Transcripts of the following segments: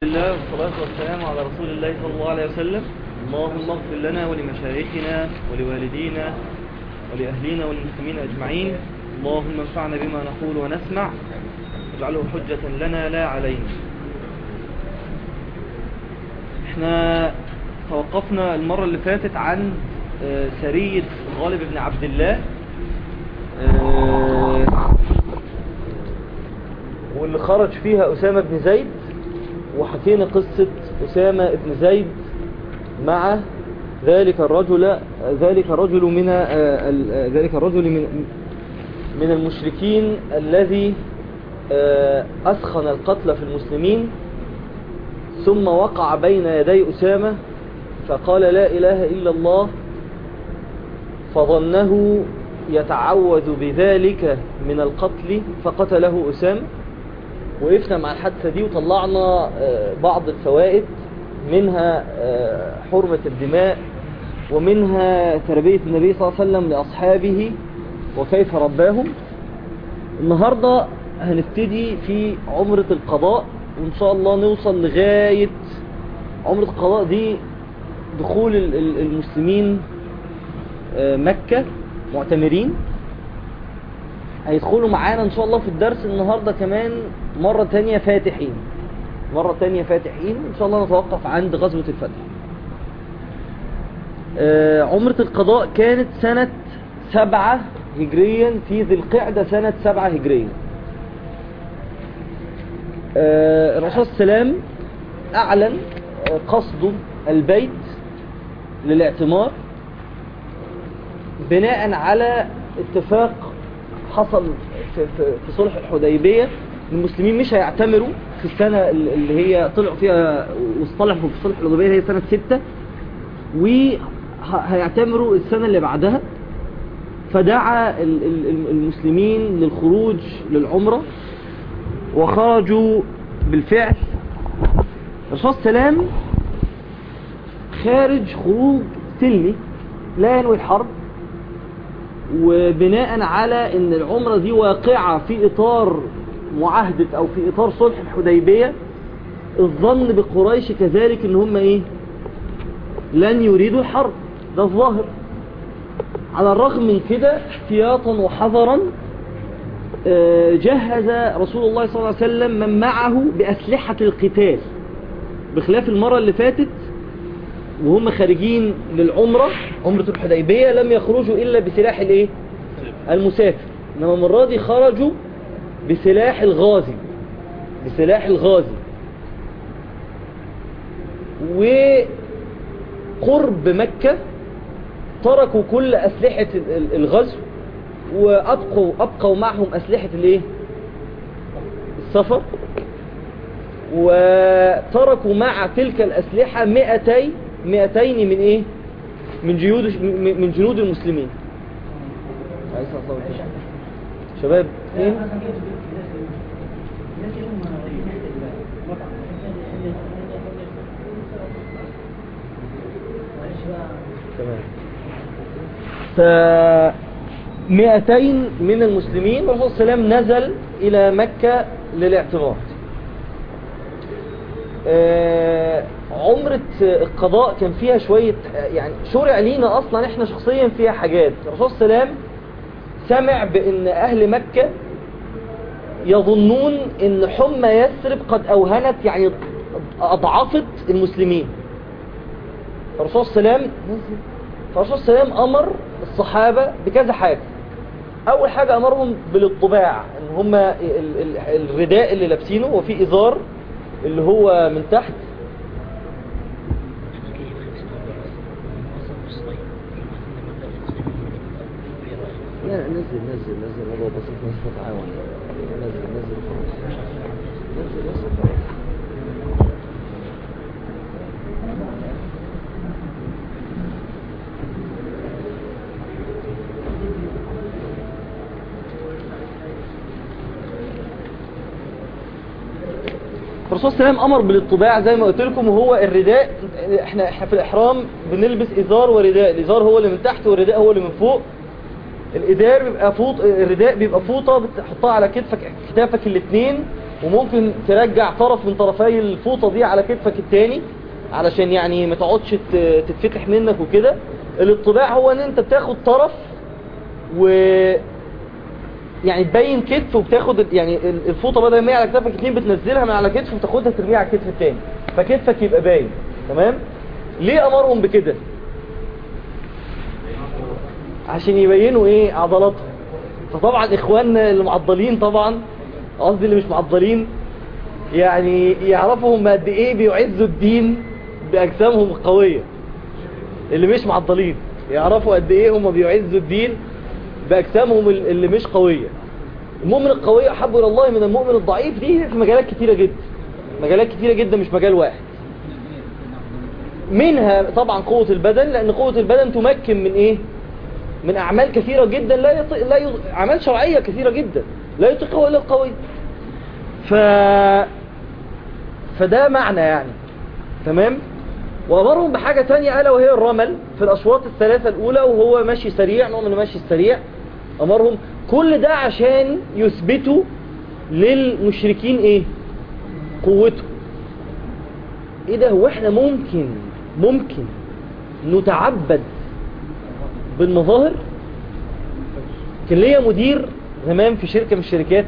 الله والصلاة والسلام على رسول الله صلى الله عليه وسلم اللهم اغفر لنا ولمشايخنا ولوالدينا ولأهلينا والمسلمين أجمعين اللهم انفعنا بما نقول ونسمع واجعله حجة لنا لا علينا احنا توقفنا المرة اللي فاتت عن آه، سرية غالب بن عبد الله آه، واللي خرج فيها أسامة بن زيد وحكينا قصة أسامة بن زيد مع ذلك الرجل ذلك الرجل من آه، ال- ذلك الرجل من من المشركين الذي آه، أسخن القتل في المسلمين ثم وقع بين يدي أسامة فقال لا إله إلا الله فظنه يتعوذ بذلك من القتل فقتله أسامة وقفنا مع الحادثة دي وطلعنا آه، بعض الفوائد منها آه، حرمة الدماء ومنها تربية النبي صلى الله عليه وسلم لأصحابه وكيف رباهم النهاردة هنبتدي في عمرة القضاء وإن شاء الله نوصل لغاية عمرة القضاء دي دخول ال- ال- المسلمين آه، مكة معتمرين هيدخلوا معانا ان شاء الله في الدرس النهاردة كمان مرة تانية فاتحين مرة تانية فاتحين ان شاء الله نتوقف عند غزوة الفتح آه، عمرة القضاء كانت سنة سبعة هجريا في ذي القعدة سنة سبعة هجريا آه، الرسول صلى الله عليه وسلم أعلن آه، قصده البيت للاعتمار بناء على اتفاق حصل في, في, في صلح الحديبية المسلمين مش هيعتمروا في السنة اللي هي طلعوا فيها واصطلحوا في صلح الحديبية هي سنة ستة وهيعتمروا السنة اللي بعدها فدعا ال- ال- المسلمين للخروج للعمرة وخرجوا بالفعل الرسول صلى الله عليه وسلم خارج خروج سلمي لا ينوي الحرب وبناء على ان العمرة دي واقعة في اطار معاهدة او في اطار صلح الحديبية الظن بقريش كذلك ان هم ايه لن يريدوا الحرب ده الظاهر على الرغم من كده احتياطا وحذرا آه، جهز رسول الله صلى الله عليه وسلم من معه بأسلحة القتال بخلاف المرة اللي فاتت وهم خارجين للعمرة عمرة الحديبية لم يخرجوا إلا بسلاح الايه المسافر إنما المرة دي خرجوا بسلاح الغازي بسلاح الغازي وقرب مكة تركوا كل أسلحة ال- ال- الغزو وأبقوا أبقوا معهم أسلحة الايه السفر وتركوا مع تلك الأسلحة مئتي مئتين من إيه من جيود من من جنود المسلمين عايز أصور كده. شباب اثنين تمام ف 200 من المسلمين والرسول صلى الله عليه وسلم نزل إلى مكة للاعتمار آه، عمرة القضاء كان فيها شوية آه، يعني شرع لينا أصلا إحنا شخصيا فيها حاجات الرسول صلى الله عليه وسلم سمع بأن أهل مكة يظنون أن حمى يثرب قد أوهنت يعني أضعفت المسلمين الرسول صلى الله عليه وسلم فالرسول صلى الله عليه وسلم أمر الصحابة بكذا حاجة أول حاجة أمرهم بالاطباع إن هم ال- ال- الرداء اللي لابسينه وفي إزار اللي هو من تحت لا نزل نزل نزل الموضوع بسيط نزل تتعاون نزل نزل خلاص نزل نزل خلاص الرسول صلى الله عليه وسلم امر بالاطباع زي ما قلت لكم وهو الرداء احنا احنا في الاحرام بنلبس ازار ورداء الازار هو اللي من تحت والرداء هو اللي من فوق الإدار بيبقى فوط الرداء بيبقى فوطة بتحطها على كتفك كتافك الاثنين وممكن ترجع طرف من طرفي الفوطة دي على كتفك التاني علشان يعني ما تقعدش ت- تتفتح منك وكده الاطباع هو ان انت بتاخد طرف و يعني تبين كتف وبتاخد ال- يعني ال- الفوطه بدل ما هي على كتفك اتنين بتنزلها من على كتف وتاخدها ترميها على الكتف التاني فكتفك يبقى باين تمام ليه امرهم بكده عشان يبينوا ايه عضلاتهم فطبعا اخواننا اللي معضلين طبعا قصدي اللي مش معضلين يعني يعرفوا هم قد ايه بيعزوا الدين باجسامهم القويه اللي مش معضلين يعرفوا قد ايه هم بيعزوا الدين باجسامهم ال- اللي مش قويه المؤمن القوي احب الى الله من المؤمن الضعيف دي في مجالات كتيره جدا مجالات كتيره جدا مش مجال واحد منها طبعا قوه البدن لان قوه البدن تمكن من ايه من اعمال كثيره جدا لا يط... لا ي... اعمال شرعيه كثيره جدا لا يطيقها الا القوي ف فده معنى يعني تمام وامرهم بحاجه تانية الا وهي الرمل في الاشواط الثلاثه الاولى وهو ماشي سريع نوع من المشي السريع امرهم كل ده عشان يثبتوا للمشركين ايه قوته ايه ده هو احنا ممكن ممكن نتعبد بالمظاهر كان ليا مدير زمان في شركة من الشركات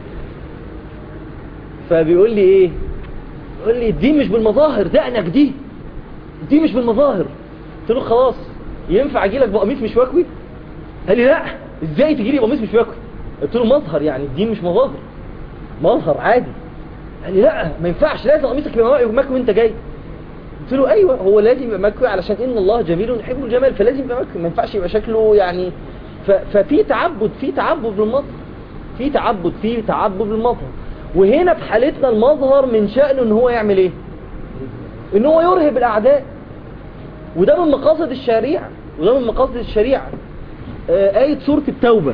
فبيقول لي ايه يقول لي دي مش بالمظاهر دقنك دي دي مش بالمظاهر قلت له خلاص ينفع اجي لك بقميص مش واكوي قال لي لا ازاي تجي لي بقميص مش واكوي قلت له مظهر يعني الدين مش مظاهر مظهر عادي قال لي لا ما ينفعش لازم قميصك يبقى مكوي وانت جاي قلت له ايوه هو لازم يبقى مكوي علشان ان الله جميل يحب الجمال فلازم يبقى مكوي ما ينفعش يبقى شكله يعني ف... ففي تعبد في تعبد بالمظهر في تعبد في تعبد بالمظهر وهنا في حالتنا المظهر من شأنه ان هو يعمل ايه ان هو يرهب الاعداء وده من مقاصد الشريعة وده من مقاصد الشريعة آه آية سورة التوبة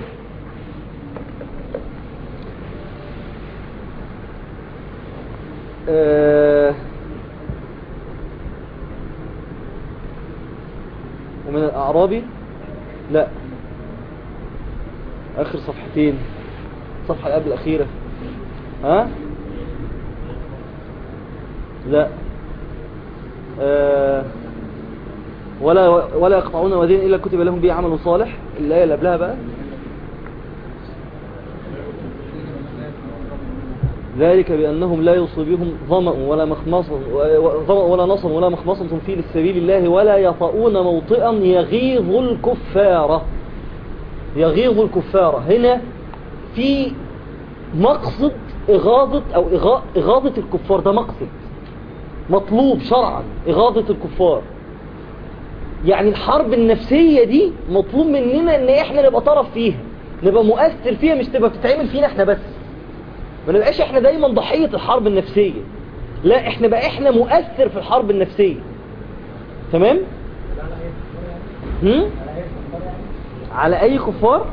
آه ومن الأعرابي لا آخر صفحتين الصفحة اللي قبل الأخيرة ها لا آه ولا ولا يقطعون وادين إلا كتب لهم به عمل صالح الآية اللي قبلها بقى ذلك بأنهم لا يصيبهم ظمأ ولا مخمصة ظمأ ولا نصب ولا مخمصة في سبيل الله ولا يطؤون موطئا يغيظ الكفار يغيظ الكفار هنا في مقصد إغاظة أو إغا- إغاظة الكفار ده مقصد مطلوب شرعا إغاظة الكفار يعني الحرب النفسية دي مطلوب مننا ان احنا نبقى طرف فيها نبقى مؤثر فيها مش تبقى بتتعمل فينا احنا بس ما نبقاش احنا دايما ضحية الحرب النفسية لا احنا بقى احنا مؤثر في الحرب النفسية تمام هم؟ على اي كفار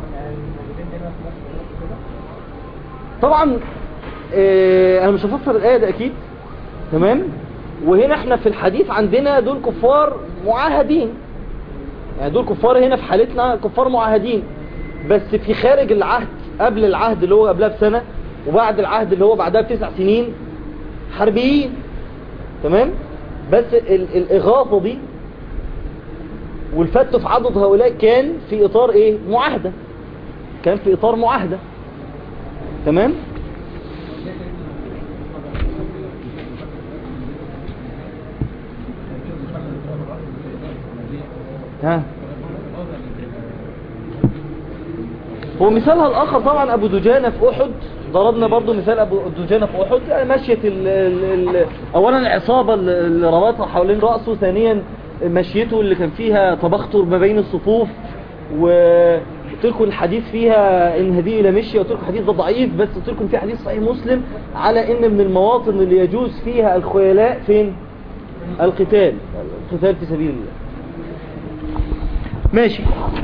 طبعا اه انا مش هفسر الايه ده اكيد تمام وهنا احنا في الحديث عندنا دول كفار معاهدين يعني دول كفار هنا في حالتنا كفار معاهدين بس في خارج العهد قبل العهد اللي هو قبلها بسنة وبعد العهد اللي هو بعدها بتسع سنين حربيين تمام بس ال الإغاظة دي والفت في عضد هؤلاء كان في إطار إيه معاهدة كان في إطار معاهدة تمام ها هو مثالها الآخر طبعا أبو دجانة في أحد ضربنا برضو مثال أبو دجانة في أحد يعني مشية ال ال ال أولا العصابة اللي ربطها حوالين رأسه ثانيا مشيته اللي كان فيها تبختر ما بين الصفوف وقلت لكم الحديث فيها ان هذه الى مشي قلت لكم الحديث ده ضعيف بس قلت لكم في حديث صحيح مسلم على ان من المواطن اللي يجوز فيها الخيلاء فين القتال القتال في سبيل الله ماشي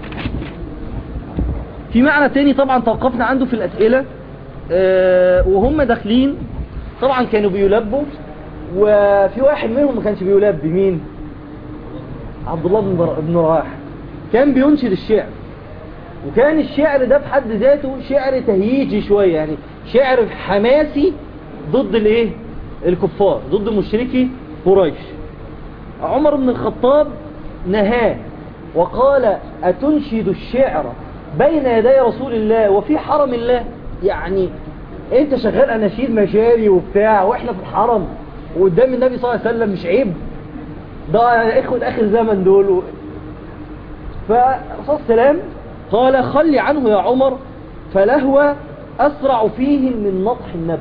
في معنى تاني طبعا توقفنا عنده في الأسئلة أه وهم داخلين طبعا كانوا بيلبوا وفي واحد منهم ما كانش بيلبي مين عبد الله بن بن رواح كان بينشد الشعر وكان الشعر ده في حد ذاته شعر تهييجي شوية يعني شعر حماسي ضد الايه الكفار ضد مشركي قريش عمر بن الخطاب نهاه وقال أتنشد الشعر بين يدي رسول الله وفي حرم الله يعني انت شغال اناشيد مشاري وبتاع واحنا في الحرم وقدام النبي صلى الله عليه وسلم مش عيب ده اخوة اخر زمن دول و... فالرسول السلام قال خلي عنه يا عمر فلهو أسرع فيه من نطح النبي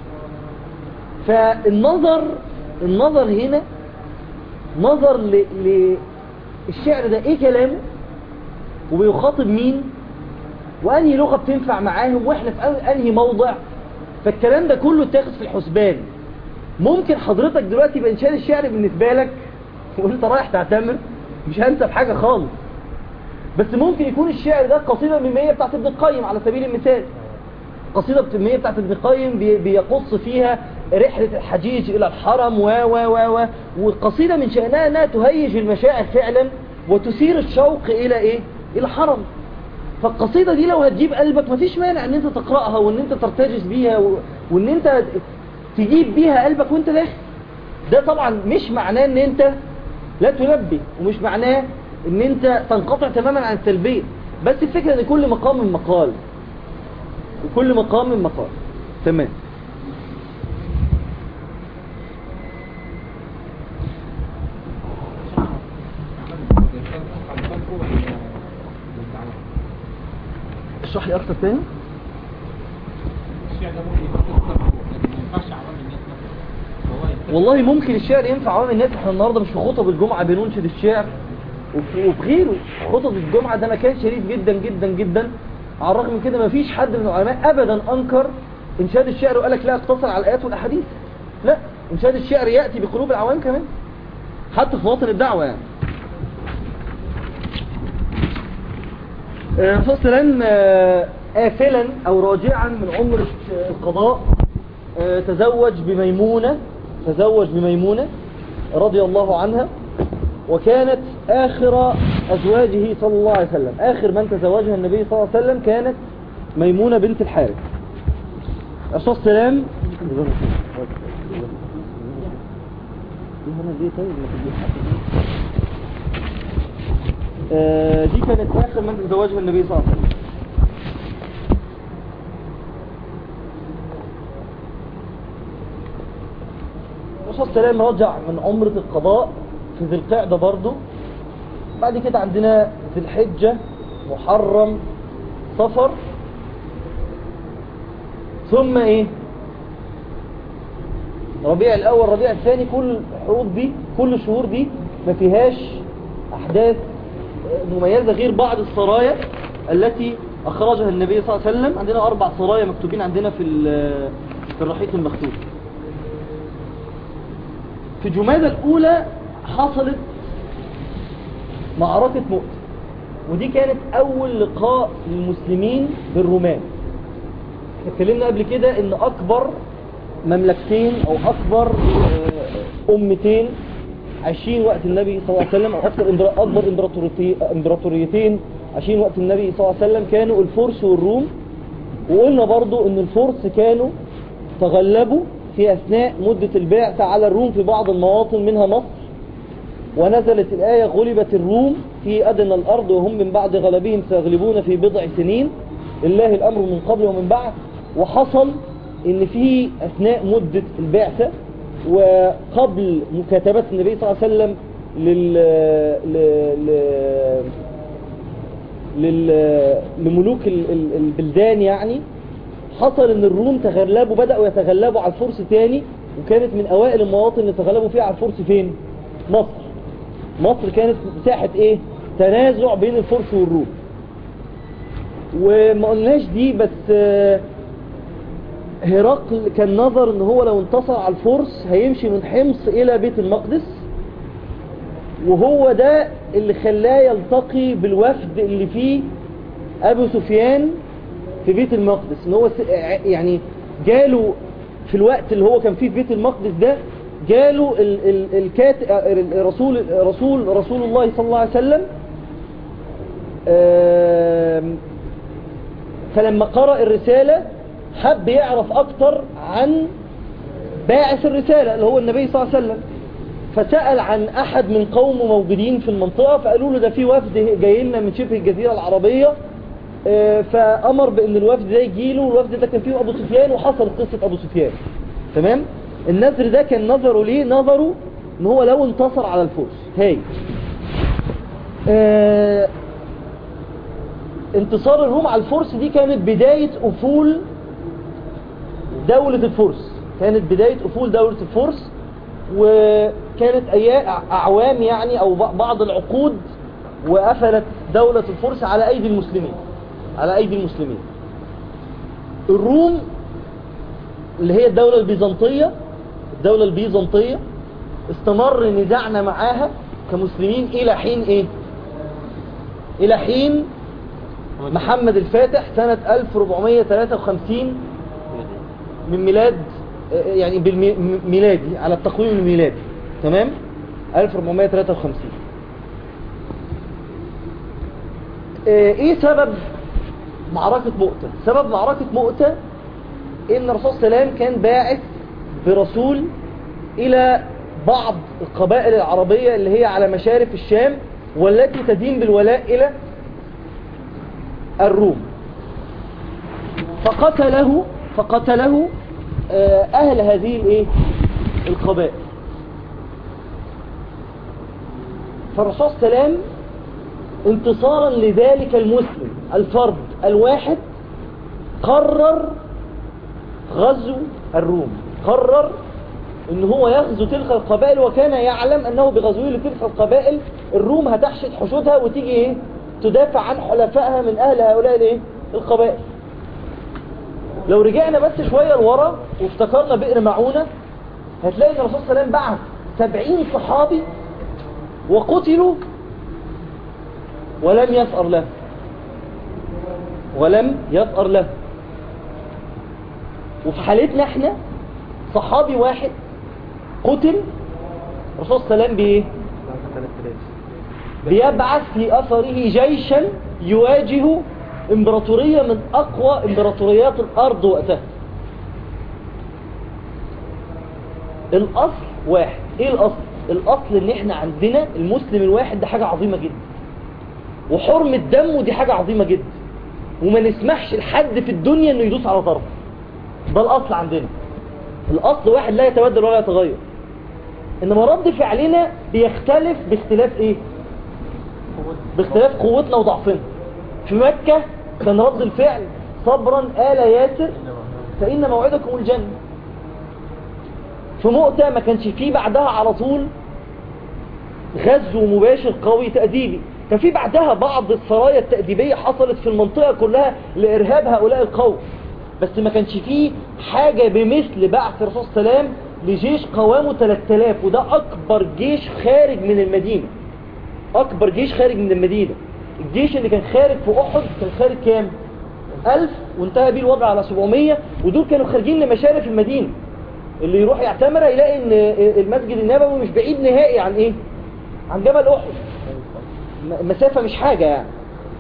فالنظر النظر هنا نظر ل... للشعر ده ايه كلامه وبيخاطب مين وانهي لغة بتنفع معاهم واحنا في انهي موضع فالكلام ده كله اتاخد في الحسبان ممكن حضرتك دلوقتي يبقى انشاد الشعر بالنسبة لك وانت رايح تعتمر مش هنسى بحاجة خالص بس ممكن يكون الشعر ده قصيدة ميمية بتاعت ابن القيم على سبيل المثال قصيدة ميمية بتاعت ابن القيم بي- بيقص فيها رحلة الحجيج إلى الحرم و و و و والقصيدة من شأنها أنها تهيج المشاعر فعلا وتثير الشوق إلى إيه؟ إلى الحرم فالقصيدة دي لو هتجيب قلبك مفيش مانع ان انت تقرأها وان انت ترتجز بيها و... وان انت تجيب بيها قلبك وانت داخل ده طبعا مش معناه ان انت لا تلبي ومش معناه ان انت تنقطع تماما عن التلبية بس الفكرة ان كل مقام مقال وكل مقام مقال تمام اشرح لي اكتر تاني الشعر ده ممكن يكون صرفه لكن ما ينفعش عوام الناس مثلا فهو ينفع- والله ممكن الشعر ينفع عوام الناس احنا النهارده مش في خطب الجمعة بننشد الشعر وفي وفي غيره خطب الجمعة ده مكان شريف جدا جدا جدا على الرغم من كده ما فيش حد من العلماء ابدا انكر انشاد الشعر وقال لك لا اقتصر على الايات والاحاديث لا انشاد الشعر ياتي بقلوب العوام كمان حتى في مواطن الدعوة يعني آه، الرسول صلى الله عليه وسلم آه، آفلا أو راجعا من عمر القضاء آه، تزوج بميمونة تزوج بميمونة رضي الله عنها وكانت آخر أزواجه صلى الله عليه وسلم آخر من تزوجها النبي صلى الله عليه وسلم كانت ميمونة بنت الحارث الرسول صلى الله عليه وسلم آه، دي كانت آخر من تزوجها النبي صلى الله عليه وسلم الرسول صلى الله عليه وسلم رجع من عمرة القضاء في ذي القعدة برضه بعد كده عندنا ذي الحجة محرم صفر ثم ايه ربيع الاول ربيع الثاني كل الحروف دي كل الشهور دي ما فيهاش احداث مميزة غير بعض السرايا التي اخرجها النبي صلى الله عليه وسلم عندنا اربع سرايا مكتوبين عندنا في ال- في الرحيق المختوم في جمادى الاولى حصلت معركة مؤتة ودي كانت اول لقاء للمسلمين بالرومان احنا اتكلمنا قبل كده ان اكبر مملكتين او اكبر آه، امتين عايشين وقت النبي صلى الله عليه وسلم او اكثر إمبرا- اكبر إمبراطوريتي- امبراطوريتين عايشين وقت النبي صلى الله عليه وسلم كانوا الفرس والروم وقلنا برضو ان الفرس كانوا تغلبوا في اثناء مدة البعثة على الروم في بعض المواطن منها مصر ونزلت الآية غلبت الروم في أدنى الأرض وهم من بعد غلبهم سيغلبون في بضع سنين الله الأمر من قبل ومن بعد وحصل ان في أثناء مدة البعثة وقبل مكاتبة النبي صلى الله عليه وسلم لل... ل... ل... لل... لملوك ال- ال- البلدان يعني حصل ان الروم تغلبوا بدأوا يتغلبوا على الفرس تاني وكانت من اوائل المواطن اللي تغلبوا فيها على الفرس فين مصر مصر كانت مساحة ايه تنازع بين الفرس والروم وما قلناش دي بس آه، هرقل كان نظر ان هو لو انتصر على الفرس هيمشي من حمص الى بيت المقدس وهو ده اللي خلاه يلتقي بالوفد اللي فيه ابو سفيان في بيت المقدس ان هو س- يعني جاله في الوقت اللي هو كان فيه في بيت المقدس ده جاله ال ال الكات رسول رسول رسول الله صلى الله عليه وسلم آم، فلما قرأ الرسالة حب يعرف اكتر عن باعث الرسالة اللي هو النبي صلى الله عليه وسلم فسأل عن أحد من قومه موجودين في المنطقة فقالوا له ده في وفد جاي لنا من شبه الجزيرة العربية آه، فأمر بأن الوفد ده يجي له والوفد ده كان فيه أبو سفيان وحصلت قصة أبو سفيان تمام النذر ده كان نظره ليه نظره ان هو لو انتصر على الفرس هاي آه انتصار الروم على الفرس دي كانت بداية أفول دولة الفرس كانت بداية أفول دولة الفرس وكانت أيام أعوام يعني أو بعض العقود وقفلت دولة الفرس على أيدي المسلمين على أيدي المسلمين الروم اللي هي الدولة البيزنطية الدولة البيزنطية استمر نزاعنا معاها كمسلمين إلى حين إيه إلى حين محمد الفاتح سنة 1453 من ميلاد يعني بالميلادي على التقويم الميلادي تمام 1453 ايه سبب معركة مؤتة سبب معركة مؤتة ان الرسول صلى الله عليه وسلم كان باعث برسول الى بعض القبائل العربية اللي هي على مشارف الشام والتي تدين بالولاء الى الروم فقتله فقتله اهل هذه الايه القبائل فالرسول صلى الله عليه وسلم انتصارا لذلك المسلم الفرد الواحد قرر غزو الروم قرر ان هو يغزو تلك القبائل وكان يعلم انه بغزوه لتلك القبائل الروم هتحشد حشودها وتيجي ايه تدافع عن حلفائها من اهل هؤلاء الايه القبائل لو رجعنا بس شوية لورا وافتكرنا بئر معونة هتلاقي ان الرسول صلى الله عليه وسلم بعث سبعين صحابي وقتلوا ولم يثأر له ولم يثأر له وفي حالتنا احنا صحابي واحد قتل الرسول صلى الله عليه وسلم بايه بيبعث في اثره جيشا يواجه امبراطورية من اقوى امبراطوريات الارض وقتها الاصل واحد ايه الاصل الاصل ان احنا عندنا المسلم الواحد ده حاجة عظيمة جدا وحرمة دمه دي حاجة عظيمة جدا وما نسمحش لحد في الدنيا انه يدوس على طرف ده الاصل عندنا الاصل واحد لا يتبدل ولا يتغير انما رد فعلنا بيختلف باختلاف ايه باختلاف قوتنا وضعفنا في مكة كان رد الفعل صبرا آل ياسر فإن موعدكم الجنة في مؤتة ما كانش فيه بعدها على طول غزو مباشر قوي تأديبي كان في بعدها بعض السرايا التأديبية حصلت في المنطقة كلها لإرهاب هؤلاء القوم بس ما كانش فيه حاجة بمثل بعث الرسول صلى الله عليه وسلم لجيش قوامه 3000 وده أكبر جيش خارج من المدينة أكبر جيش خارج من المدينة الجيش اللي كان خارج في أحد كان خارج كام؟ 1000 وانتهى بيه الوضع على 700 ودول كانوا خارجين لمشارف المدينة اللي يروح يعتمر يلاقي ان المسجد النبوي مش بعيد نهائي عن ايه؟ عن جبل أحد مسافة مش حاجة يعني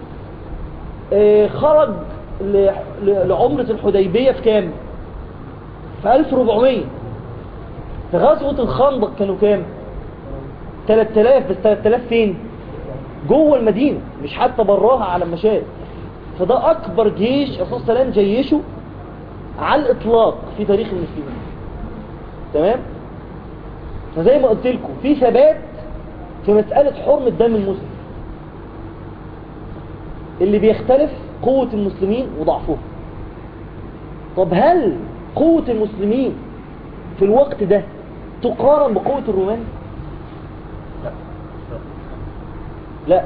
اه خرج لعمرة الحديبية في كام في 1400 في غزوة الخندق كانوا كام 3000 بس 3000 فين جوه المدينة مش حتى براها على المشارف فده اكبر جيش الرسول صلى الله عليه وسلم جيشه على الاطلاق في تاريخ المسلمين تمام فزي ما قلت لكم في ثبات في مسألة حرمة دم المسلم اللي بيختلف قوة المسلمين وضعفهم طب هل قوة المسلمين في الوقت ده تقارن بقوة الرومان لا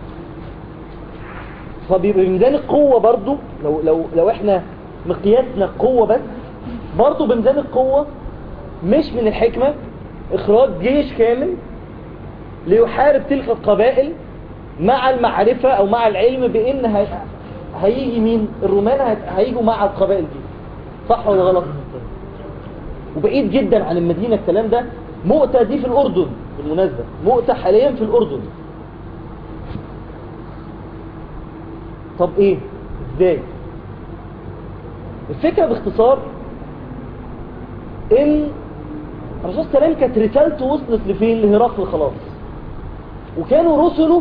فبيبقى بميزان القوة برضو لو, لو, لو احنا مقياسنا قوة بس برضو بميزان القوة مش من الحكمة اخراج جيش كامل ليحارب تلك القبائل مع المعرفة او مع العلم بان هي... هيجي مين الرومان هيجوا مع القبائل دي صح ولا غلط وبعيد جدا عن المدينة الكلام ده مؤتة دي في الاردن بالمناسبة مؤتة حاليا في الاردن طب ايه ازاي الفكرة باختصار ان الرسول صلى الله عليه وسلم كانت رسالته وصلت لفين لهرقل خلاص وكانوا رسله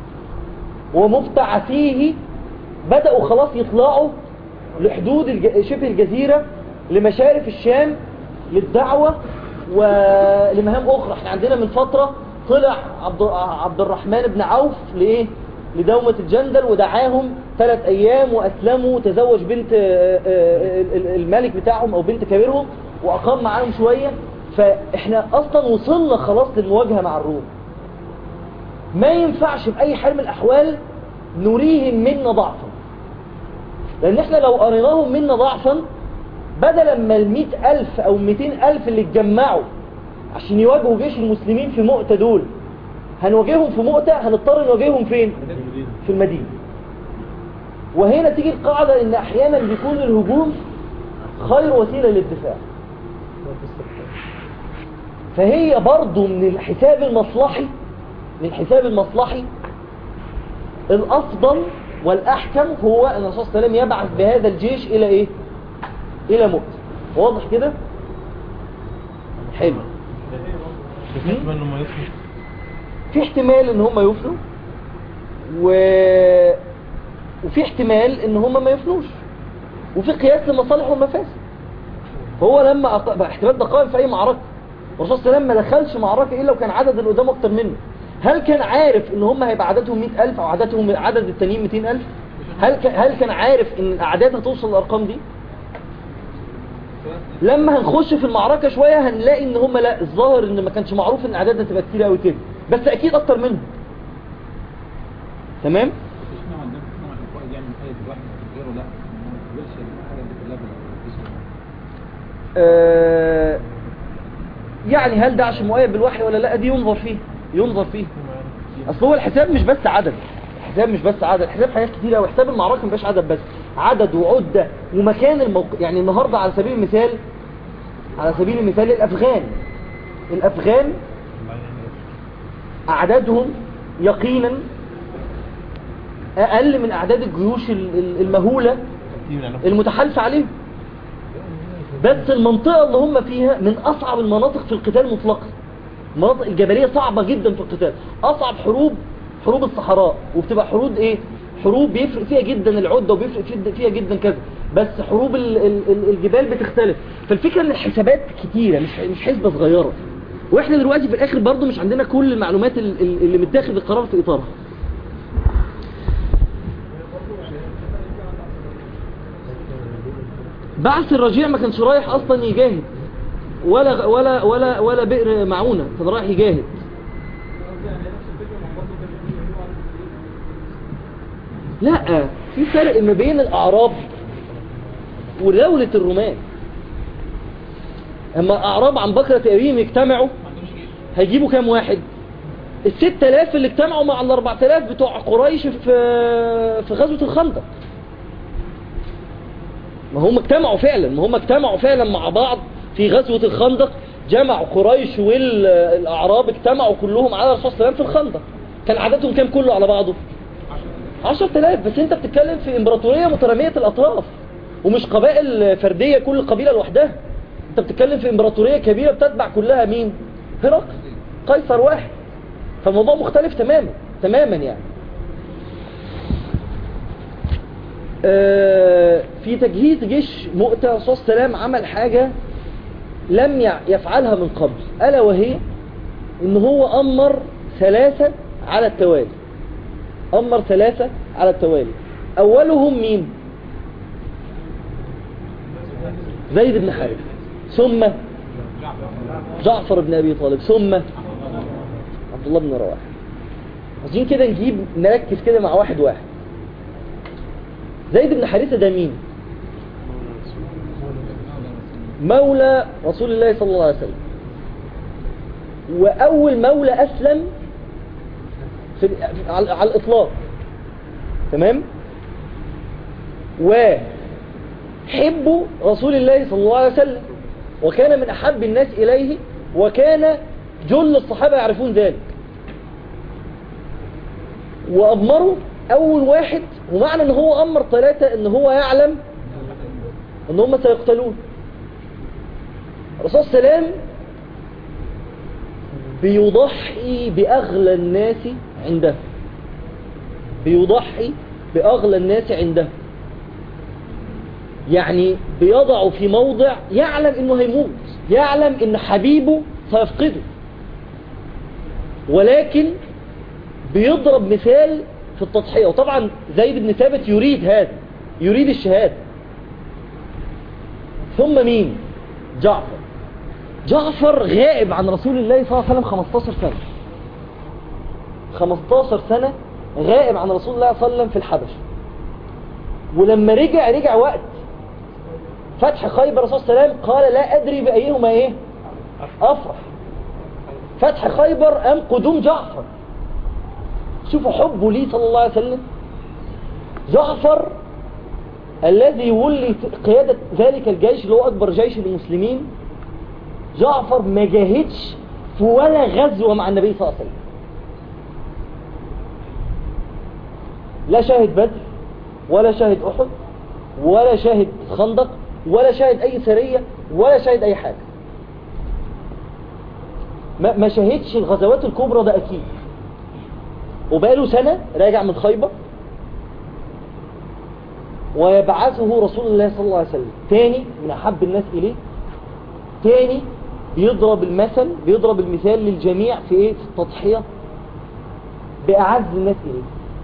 ومبتعثيه بدأوا خلاص يطلعوا لحدود الج- شبه الجزيرة لمشارف الشام للدعوة ولمهام أخرى احنا عندنا من فترة طلع عبد, عبد الرحمن بن عوف لإيه؟ لدومة الجندل ودعاهم ثلاث أيام وأسلموا وتزوج بنت آه، آه، ال- الملك بتاعهم أو بنت كبيرهم وأقام معاهم شوية فإحنا أصلا وصلنا خلاص للمواجهة مع الروم ما ينفعش بأي حال من الأحوال نريهم منا ضعفا لأن احنا لو قريناهم منا ضعفا بدلا ما المئة ألف أو مئتين ألف اللي اتجمعوا عشان يواجهوا جيش المسلمين في مؤتة دول هنواجههم في مؤتة هنضطر نواجههم فين؟ في المدينة وهنا تيجي القاعدة ان احيانا بيكون الهجوم خير وسيلة للدفاع فهي برضو من الحساب المصلحي من الحساب المصلحي الافضل والاحكم هو ان الرسول صلى الله عليه وسلم يبعث بهذا الجيش الى ايه الى مؤتة واضح كده حلو بحيث انه ما يصمت في احتمال ان هم يفنوا و... وفي احتمال ان هم ما يفنوش وفي قياس لمصالح ومفاسد فهو لما أق... بقى احتمال ده قائم في اي معركه الرسول صلى الله عليه وسلم ما دخلش معركه الا وكان عدد اللي قدامه اكتر منه هل كان عارف ان هم هيبقى عددهم 100000 او عددهم عدد التانيين 200000 هل ك... هل كان عارف ان الاعداد هتوصل للارقام دي لما هنخش في المعركة شوية هنلاقي ان هم لا الظاهر ان ما كانش معروف ان اعدادنا تبقى كتير قوي كده بس اكيد اكتر منهم تمام مفيش نوع عندنا نوع القائد يعمل قائد لوحده غيره لا ما تقبلش الحاجات دي كلها بالجسم آه يعني هل ده عشان مؤيد بالوحي ولا لا دي ينظر فيه ينظر فيه اصل هو الحساب مش بس عدد الحساب مش بس عدد الحساب حاجات كتير قوي حساب المعركه مش عدد بس عدد وعده ومكان الموقع يعني النهارده على سبيل المثال على سبيل المثال الافغان الافغان اعدادهم يقينا اقل من اعداد الجيوش ال- ال- المهوله المتحالفه عليهم بس المنطقة اللي هم فيها من أصعب المناطق في القتال مطلقا المناطق الجبلية صعبة جدا في القتال أصعب حروب حروب الصحراء وبتبقى حروب إيه حروب بيفرق فيها جدا العدة وبيفرق فيها- فيها جدا كذا بس حروب ال- ال- ال- الجبال بتختلف فالفكرة ان الحسابات كتيرة مش مش حسبة صغيرة واحنا دلوقتي في الاخر برضو مش عندنا كل المعلومات ال- ال- اللي متاخد القرار في اطارها بعث الرجيع ما كانش رايح اصلا يجاهد ولا ولا ولا ولا بئر معونه كان رايح يجاهد لا في فرق ما بين الاعراب ودولة الرومان اما اعراب عن بكرة ابيهم يجتمعوا هيجيبوا كام واحد الست الاف اللي اجتمعوا مع الاربعة الاف بتوع قريش في في غزوة الخندق ما هم اجتمعوا فعلا ما هم اجتمعوا فعلا مع بعض في غزوة الخندق جمعوا قريش والأعراب اجتمعوا كلهم على الرسول صلى الله عليه وسلم في الخندق كان عددهم كام كله على بعضه 10000 بس انت بتتكلم في امبراطورية مترامية الأطراف ومش قبائل فردية كل قبيلة لوحدها انت بتتكلم في امبراطورية كبيرة بتتبع كلها مين هرقل قيصر واحد فالموضوع مختلف تماما تماما يعني آه، في تجهيز جيش مؤتة الرسول صلى الله عليه وسلم عمل حاجة لم يع- يفعلها من قبل ألا وهي إن هو أمر ثلاثة على التوالي أمر ثلاثة على التوالي أولهم مين زيد بن حارث ثم جعفر بن أبي طالب ثم عبد الله بن رواحه عايزين كده نجيب نركز كده مع واحد واحد زيد بن حارثة ده مين مولى رسول الله صلى الله عليه وسلم وأول مولى أسلم في على, على الإطلاق تمام وحب رسول الله صلى الله عليه وسلم وكان من أحب الناس إليه وكان جل الصحابة يعرفون ذلك وأمره أول واحد ومعنى أن هو أمر ثلاثة أن هو يعلم أن هم سيقتلون الرسول صلى الله عليه وسلم بيضحي بأغلى الناس عنده بيضحي بأغلى الناس عنده يعني بيضع في موضع يعلم انه هيموت يعلم ان حبيبه سيفقده ولكن بيضرب مثال في التضحية وطبعا زيد بن ثابت يريد هذا يريد الشهادة ثم مين جعفر جعفر غائب عن رسول الله صلى الله عليه وسلم 15 سنة 15 سنة غائب عن رسول الله صلى الله عليه وسلم في الحبش ولما رجع رجع وقت فتح خيبر الرسول صلى الله عليه وسلم قال لا أدري بأيهما إيه أفرح فتح خيبر أم قدوم جعفر شوفوا حبه ليه صلى الله عليه وسلم جعفر الذي ولي قيادة ذلك الجيش اللي هو أكبر جيش المسلمين جعفر ما جاهدش في ولا غزوة مع النبي صلى الله عليه وسلم لا شاهد بدر ولا شاهد أحد ولا شاهد خندق ولا شاهد أي سرية ولا شاهد أي حاجة ما ما شاهدش الغزوات الكبرى ده أكيد وبقاله سنة راجع من خيبر ويبعثه رسول الله صلى الله عليه وسلم تاني من أحب الناس إليه تاني بيضرب المثل بيضرب المثال للجميع في ايه في التضحية بأعز الناس إليه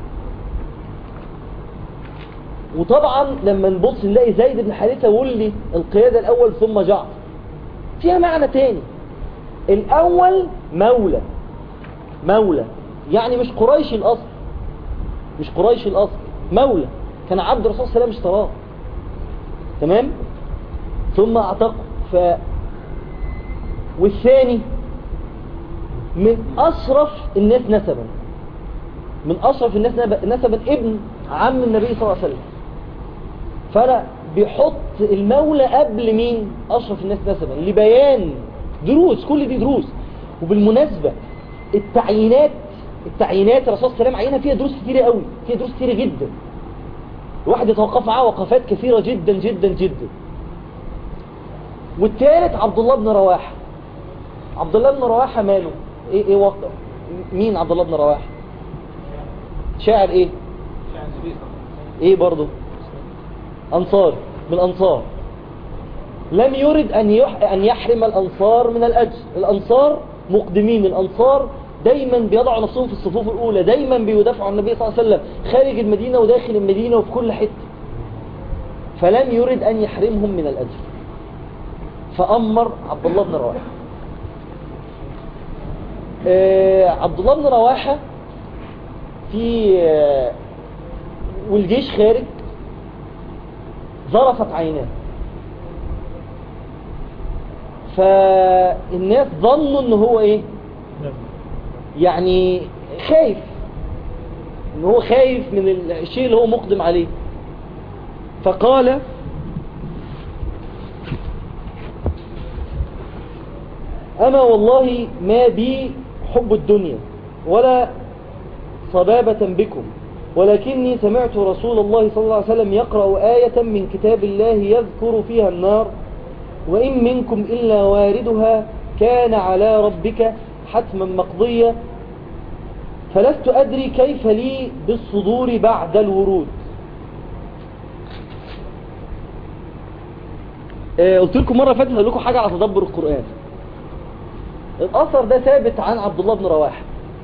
وطبعا لما نبص نلاقي زيد بن حارثة ولي القيادة الأول ثم جعفر فيها معنى تاني الأول مولى مولى يعني مش قريش الأصل مش قريش الأصل مولى كان عبد الرسول صلى الله عليه وسلم اشتراه تمام ثم اعتقه ف والثاني من أشرف الناس نسبا من أشرف الناس نسبا ابن عم النبي صلى الله عليه وسلم فأنا بيحط المولى قبل مين أشرف الناس نسبا لبيان دروس كل دي دروس وبالمناسبة التعيينات التعيينات الرسول صلى الله عليه وسلم عينها فيها دروس كتيرة قوي فيها دروس كتيرة جدا الواحد يتوقف معاه وقفات كثيرة جدا جدا جدا والثالث عبد الله بن رواحه عبد الله بن رواحه ماله ايه ايه وقت مين عبد الله بن رواحه شاعر ايه ايه برضه انصار من الانصار لم يرد ان يح... ان يحرم الانصار من الاجر الانصار مقدمين الانصار دايما بيضعوا نفسهم في الصفوف الاولى دايما بيدافعوا عن النبي صلى الله عليه وسلم خارج المدينه وداخل المدينه وفي كل حته فلم يرد ان يحرمهم من الاجر فامر عبد الله بن رواحه آه عبد الله بن رواحه في آه والجيش خارج ظرفت عيناه فالناس ظنوا ان هو ايه يعني خايف ان هو خايف من الشيء اللي هو مقدم عليه فقال اما والله ما بي حب الدنيا ولا صبابة بكم ولكني سمعت رسول الله صلى الله عليه وسلم يقرأ آية من كتاب الله يذكر فيها النار وإن منكم إلا واردها كان على ربك حتما مقضية فلست أدري كيف لي بالصدور بعد الورود آه قلت لكم مرة فاتت هقول لكم حاجة على تدبر القرآن الأثر ده ثابت عن عبد الله بن رواحه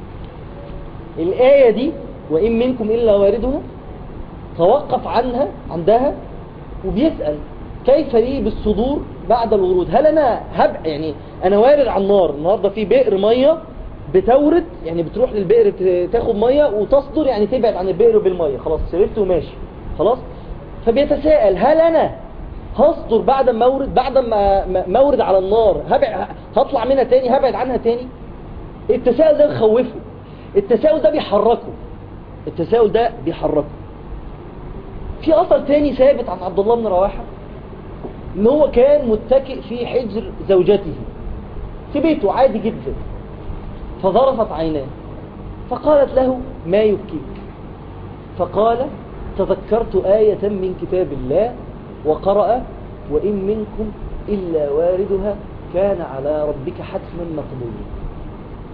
الآية دي وإن منكم إلا واردها توقف عنها عندها وبيسأل كيف لي بالصدور بعد الورود هل أنا هب يعني أنا وارد على النار النهاردة في بئر مية بتورد يعني بتروح للبئر تاخد مية وتصدر يعني تبعد عن البئر بالمية خلاص شربت وماشي خلاص فبيتساءل هل أنا هصدر بعد ما اورد بعد ما ما اورد على النار هبع هطلع منها تاني هبعد عنها تاني التساؤل ده بيخوفه التساؤل ده بيحركه التساؤل ده بيحركه في اثر تاني ثابت عن عبد الله بن رواحه ان هو كان متكئ في حجر زوجته في بيته عادي جدا فظرفت عيناه فقالت له ما يبكيك فقال تذكرت آية من كتاب الله وقرأ وإن منكم إلا واردها كان على ربك حتما مقضيا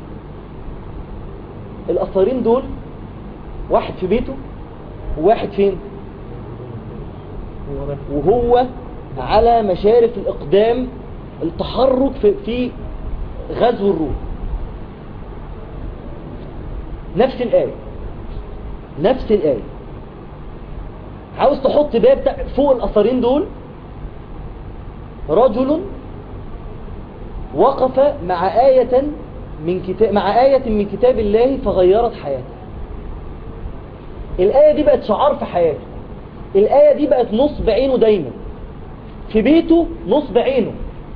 الأثرين دول واحد في بيته وواحد فين وهو على مشارف الإقدام التحرك في, في غزو الروم نفس الآية نفس الآية عاوز تحط باب تا- فوق الأثرين دول رجل وقف مع آية من كتاب مع آية من كتاب الله فغيرت حياته الآية دي بقت شعار في حياته الآية دي بقت نصب عينه دايما في بيته نصب عينه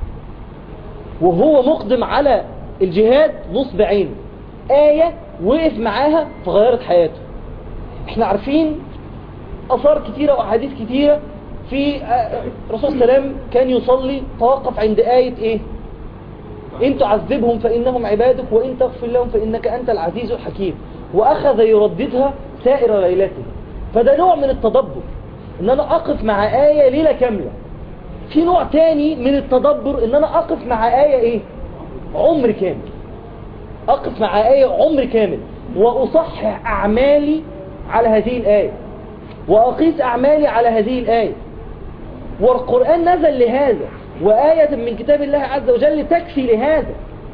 وهو مقدم على الجهاد نصب عينه آية وقف معاها فغيرت حياته احنا عارفين أثار كتيرة وأحاديث كتيرة في آه، الرسول صلى الله عليه وسلم كان يصلي توقف عند آية إيه إن تعذبهم فإنهم عبادك وإن تغفر لهم فإنك أنت العزيز الحكيم وأخذ يرددها سائر ليلته فده نوع من التدبر إن أنا أقف مع آية ليلة كاملة في نوع تاني من التدبر إن أنا أقف مع آية إيه عمر كامل أقف مع آية عمر كامل وأصحح أعمالي على هذه الآية وأقيس أعمالي على هذه الآية والقرآن نزل لهذا وآية من كتاب الله عز وجل تكفي لهذا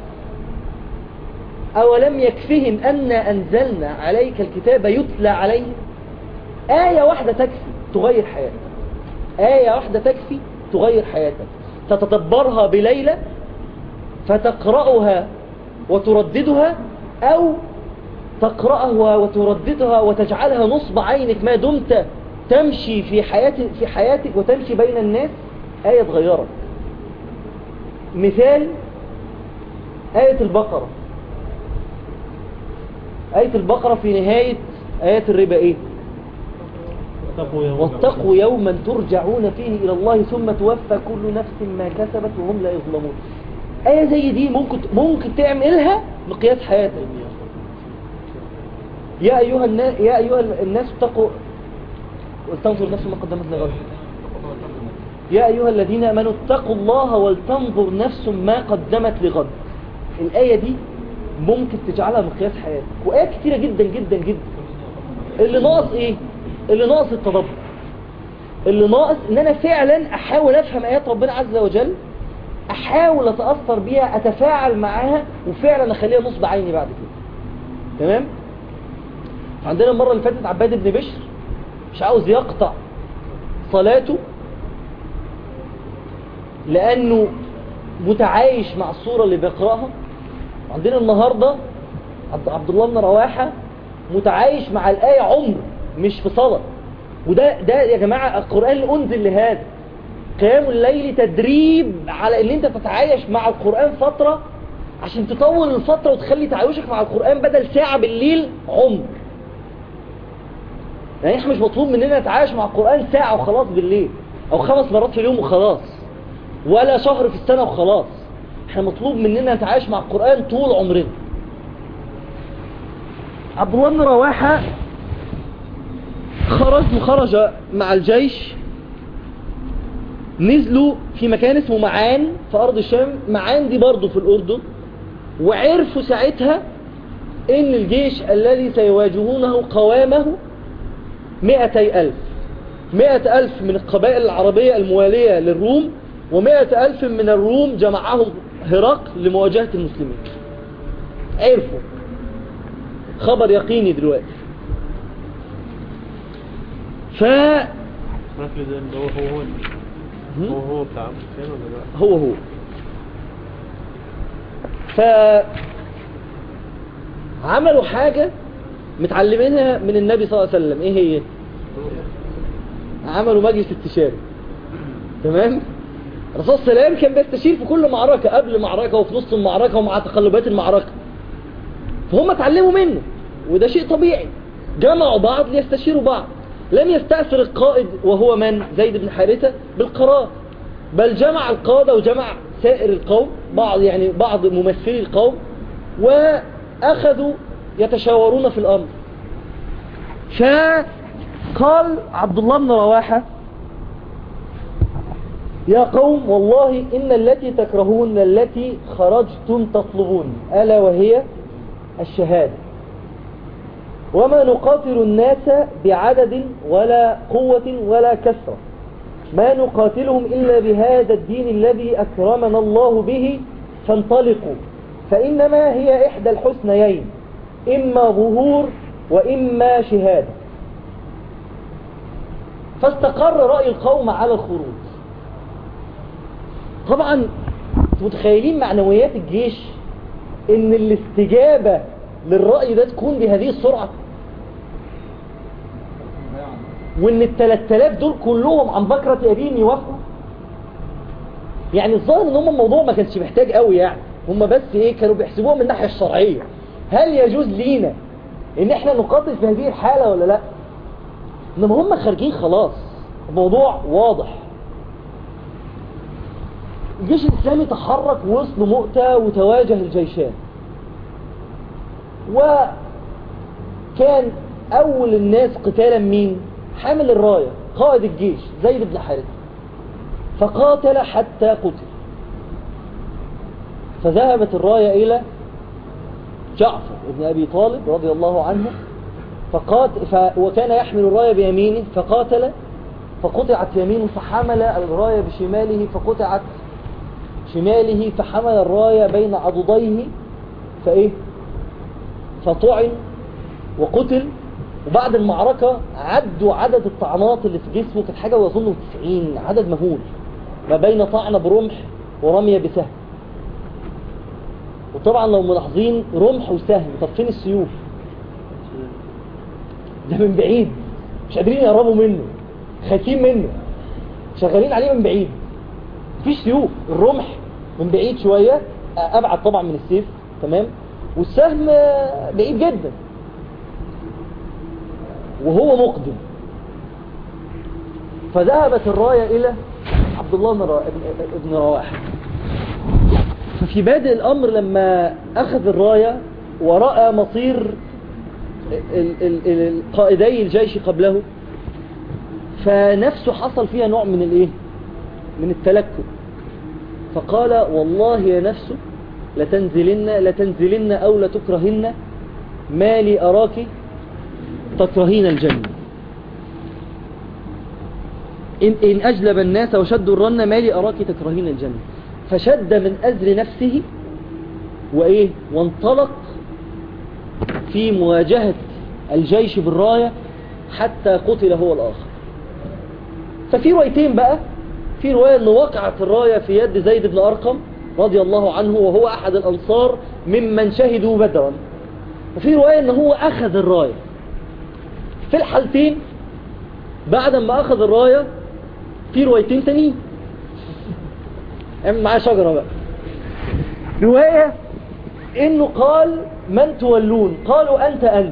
أولم يكفهم أنا أنزلنا عليك الكتاب يتلى عليه آية واحدة تكفي تغير حياتك آية واحدة تكفي تغير حياتك تتدبرها بليلة فتقرأها وترددها أو تقرأها وترددها وتجعلها نصب عينك ما دمت تمشي في حياتك, في حياتك وتمشي بين الناس آية تغيرك مثال آية البقرة آية البقرة في نهاية آيات الربا إيه واتقوا يوما واتقوا يوما ترجعون فيه إلى الله ثم توفى كل نفس ما كسبت وهم لا يظلمون آية زي دي ممكن ممكن تعملها مقياس حياتك يا أيها الناس يا أيها الناس اتقوا ولتنظر نفس ما قدمت لغد يا أيها الذين آمنوا اتقوا الله ولتنظر نفس ما قدمت لغد الآية دي ممكن تجعلها مقياس حياتك وآيات كتيرة جدا جدا جدا اللي ناقص ايه اللي ناقص التدبر اللي ناقص ان انا فعلا احاول افهم ايات ربنا عز وجل احاول اتأثر بيها اتفاعل معاها وفعلا اخليها نصب عيني بعد كده تمام عندنا المرة اللي فاتت عباد بن بشر مش عاوز يقطع صلاته لانه متعايش مع الصورة اللي بيقرأها عندنا النهاردة عبد عبد الله بن رواحة متعايش مع الآية عمر مش في صلاة وده ده يا جماعة القرآن اللي أنزل لهذا قيام الليل تدريب على ان انت تتعايش مع القرآن فترة عشان تطول الفترة وتخلي تعايشك مع القرآن بدل ساعة بالليل عمر يعني احنا مش مطلوب مننا نتعايش مع القرآن ساعة وخلاص بالليل او خمس مرات في اليوم وخلاص ولا شهر في السنة وخلاص احنا مطلوب مننا نتعايش مع القرآن طول عمرنا عبد الله بن رواحة خرج وخرج مع الجيش نزلوا في مكان اسمه معان في أرض الشام معان دي برضو في الأردن وعرفوا ساعتها ان الجيش الذي سيواجهونه قوامه مئتي ألف مئة ألف من القبائل العربية الموالية للروم ومئة ألف من الروم جمعهم هرقل لمواجهة المسلمين عرفوا خبر يقيني دلوقتي ف ركز ده هو هو هو هو هو بتاع عبد الحسين ولا لا؟ هو هو ف عملوا حاجة متعلمينها من النبي صلى الله عليه وسلم ايه هي عملوا مجلس استشاري تمام الرسول صلى الله عليه وسلم كان بيستشير في كل معركة قبل معركة وفي نص المعركة ومع تقلبات المعركة فهم اتعلموا منه وده شيء طبيعي جمعوا بعض ليستشيروا بعض لم يستأثر القائد وهو من زيد بن حارثة بالقرار بل جمع القادة وجمع سائر القوم بعض يعني بعض ممثلي القوم وأخذوا يتشاورون في الأمر فقال عبد الله بن رواحة يا قوم والله إن التي تكرهون التي خرجتم تطلبون ألا وهي الشهادة وما نقاتل الناس بعدد ولا قوة ولا كثرة ما نقاتلهم إلا بهذا الدين الذي أكرمنا الله به فانطلقوا فإنما هي إحدى الحسنيين إما ظهور وإما شهادة فاستقر رأي القوم على الخروج طبعا متخيلين معنويات الجيش ان الاستجابة للرأي ده تكون بهذه السرعة وان التلات تلاف دول كلهم عن بكرة ابيهم يوافقوا يعني الظاهر ان هم الموضوع ما كانش محتاج قوي يعني هم بس ايه كانوا بيحسبوها من الناحية الشرعية هل يجوز لينا ان احنا نقاتل في هذه الحالة ولا لا انما هم خارجين خلاص الموضوع واضح الجيش الإسلامي تحرك وسط مؤتة وتواجه الجيشان وكان أول الناس قتالا مين حامل الراية قائد الجيش زيد بن حارثة فقاتل حتى قتل فذهبت الراية إلى جعفر بن أبي طالب رضي الله عنه فقات ف... وكان يحمل الراية بيمينه فقاتل فقطعت يمينه فحمل الراية بشماله فقطعت شماله فحمل الراية بين عضديه فايه فطعن وقتل وبعد المعركة عدوا عدد الطعنات اللي في جسمه كانت حاجة ويظنوا 90 عدد مهول ما بين طعنة برمح ورمية بسهم وطبعا لو ملاحظين رمح وسهم طب فين السيوف ده من بعيد مش قادرين يقربوا منه خايفين منه شغالين عليه من بعيد مفيش سيوف الرمح من بعيد شوية أبعد طبعا من السيف تمام والسهم بعيد جدا وهو مقدم فذهبت الراية إلى عبد الله بن را- بن رواحة ففي بادئ الأمر لما أخذ الراية ورأى مصير ال- ال- ال- قائدي الجيش قبله فنفسه حصل فيها نوع من الايه من التلكؤ فقال والله يا نفس لتنزلن لتنزلن او لتكرهن ما لي اراك تكرهين الجنة إن, إن أجلب الناس وشدوا الرن ما لي أراك تكرهين الجنة فشد من أزر نفسه وإيه وانطلق في مواجهة الجيش بالراية حتى قتل هو الآخر ففي روايتين بقى في رواية أن وقعت الراية في يد زيد بن أرقم رضي الله عنه وهو أحد الأنصار ممن شهدوا بدرا وفي رواية أنه هو أخذ الراية في الحالتين بعد ما أخذ الراية في روايتين تانيين اعمل معاه شجرة بقى رواية انه قال من تولون قالوا انت انت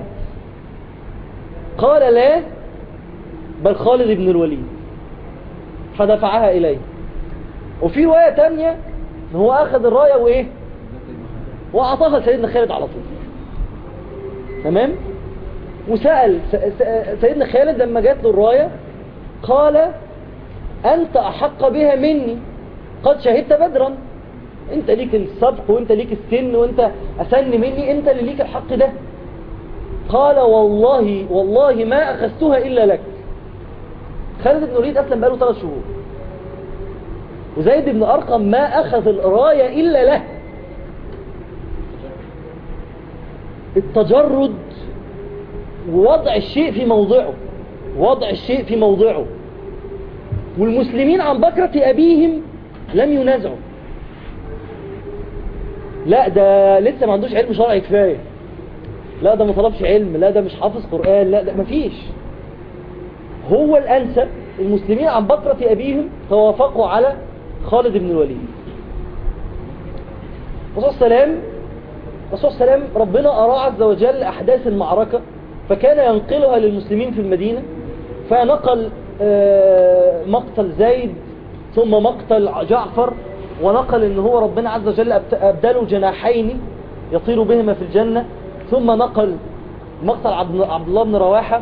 قال لا بل خالد بن الوليد فدفعها اليه وفي رواية تانية ان هو اخذ الراية وايه واعطاها سيدنا خالد على طول تمام وسأل س- س- سيدنا خالد لما جات له الراية قال أنت أحق بها مني قد شهدت بدرا أنت ليك السبق وأنت ليك السن وأنت أسن مني أنت اللي ليك الحق ده قال والله والله ما أخذتها إلا لك خالد بن وليد أسلم بقاله ثلاث شهور وزيد بن أرقم ما أخذ الراية إلا له التجرد ووضع الشيء في موضعه وضع الشيء في موضعه والمسلمين عن بكرة أبيهم لم ينازعوا لا ده لسه ما عندوش علم شرعي كفاية لا ده ما طلبش علم لا ده مش حافظ قرآن لا ده مفيش هو الأنسب المسلمين عن بكرة أبيهم توافقوا على خالد بن الوليد الرسول صلى الله عليه وسلم الرسول صلى الله عليه وسلم ربنا أرى عز وجل أحداث المعركة فكان ينقلها للمسلمين في المدينة فنقل آه، مقتل زيد ثم مقتل جعفر ونقل ان هو ربنا عز وجل أبت- أبدله جناحين يطير بهما في الجنة ثم نقل مقتل عبد عبد الله بن رواحة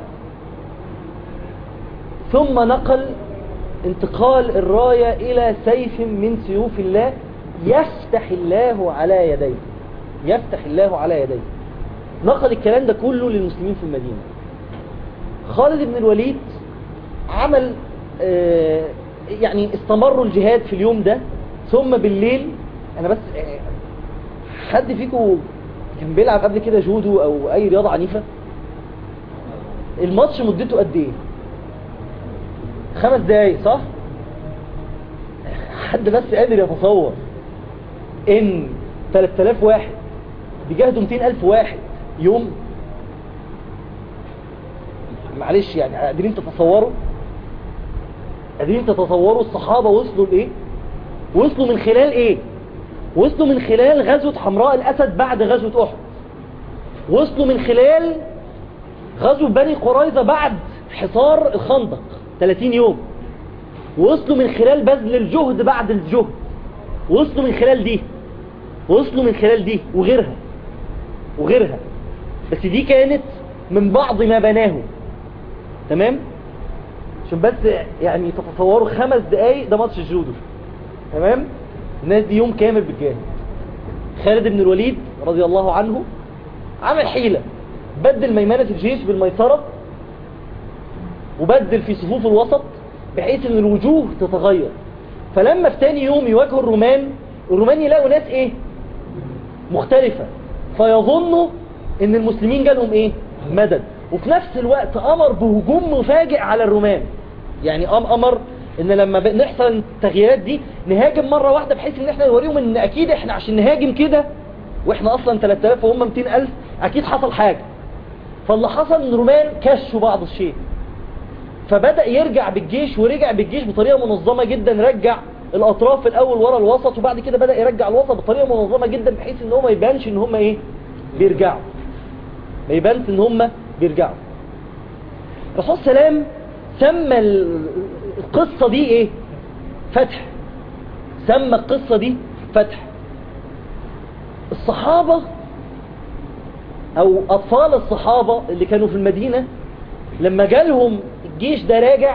ثم نقل انتقال الراية إلى سيف من سيوف الله يفتح الله على يديه يفتح الله على يديه نقل الكلام ده كله للمسلمين في المدينة خالد بن الوليد عمل آه، يعني استمروا الجهاد في اليوم ده ثم بالليل انا بس آه، حد فيكم كان بيلعب قبل كده جودو او اي رياضة عنيفة الماتش مدته قد ايه خمس دقايق صح حد بس قادر يتصور ان 3000 واحد بيجاهدوا 200000 واحد يوم معلش يعني قادرين تتصوروا قادرين تتصوروا الصحابة وصلوا لإيه وصلوا من خلال إيه وصلوا من خلال غزوة حمراء الأسد بعد غزوة أحد وصلوا من خلال غزوة بني قريظة بعد حصار الخندق 30 يوم وصلوا من خلال بذل الجهد بعد الجهد وصلوا من خلال دي وصلوا من خلال دي وغيرها وغيرها بس دي كانت من بعض ما بناه تمام عشان بس يعني تتصوروا خمس دقايق ده ماتش الجودو تمام الناس دي يوم كامل بتجاهد خالد بن الوليد رضي الله عنه عمل حيلة بدل ميمنة الجيش بالميسرة وبدل في صفوف الوسط بحيث ان الوجوه تتغير فلما في تاني يوم يواجهوا الرومان الرومان يلاقوا ناس ايه مختلفة فيظنوا ان المسلمين جالهم ايه مدد وفي نفس الوقت امر بهجوم مفاجئ على الرومان يعني أم امر ان لما ب- نحصل التغييرات دي نهاجم مرة واحدة بحيث ان احنا نوريهم ان اكيد احنا عشان نهاجم كده واحنا اصلا 3000 وهم 200000 اكيد حصل حاجة فاللي حصل ان الرومان كشوا بعض الشيء فبدأ يرجع بالجيش ورجع بالجيش بطريقة منظمة جدا رجع الأطراف الأول ورا الوسط وبعد كده بدأ يرجع الوسط بطريقة منظمة جدا بحيث ان هو ما يبانش ان هم ايه بيرجعوا ما يبانش ان هم بيرجعوا الرسول صلى الله عليه وسلم سمى ال- القصة دي ايه فتح سمى القصة دي فتح الصحابة او اطفال الصحابة اللي كانوا في المدينة لما جالهم الجيش ده راجع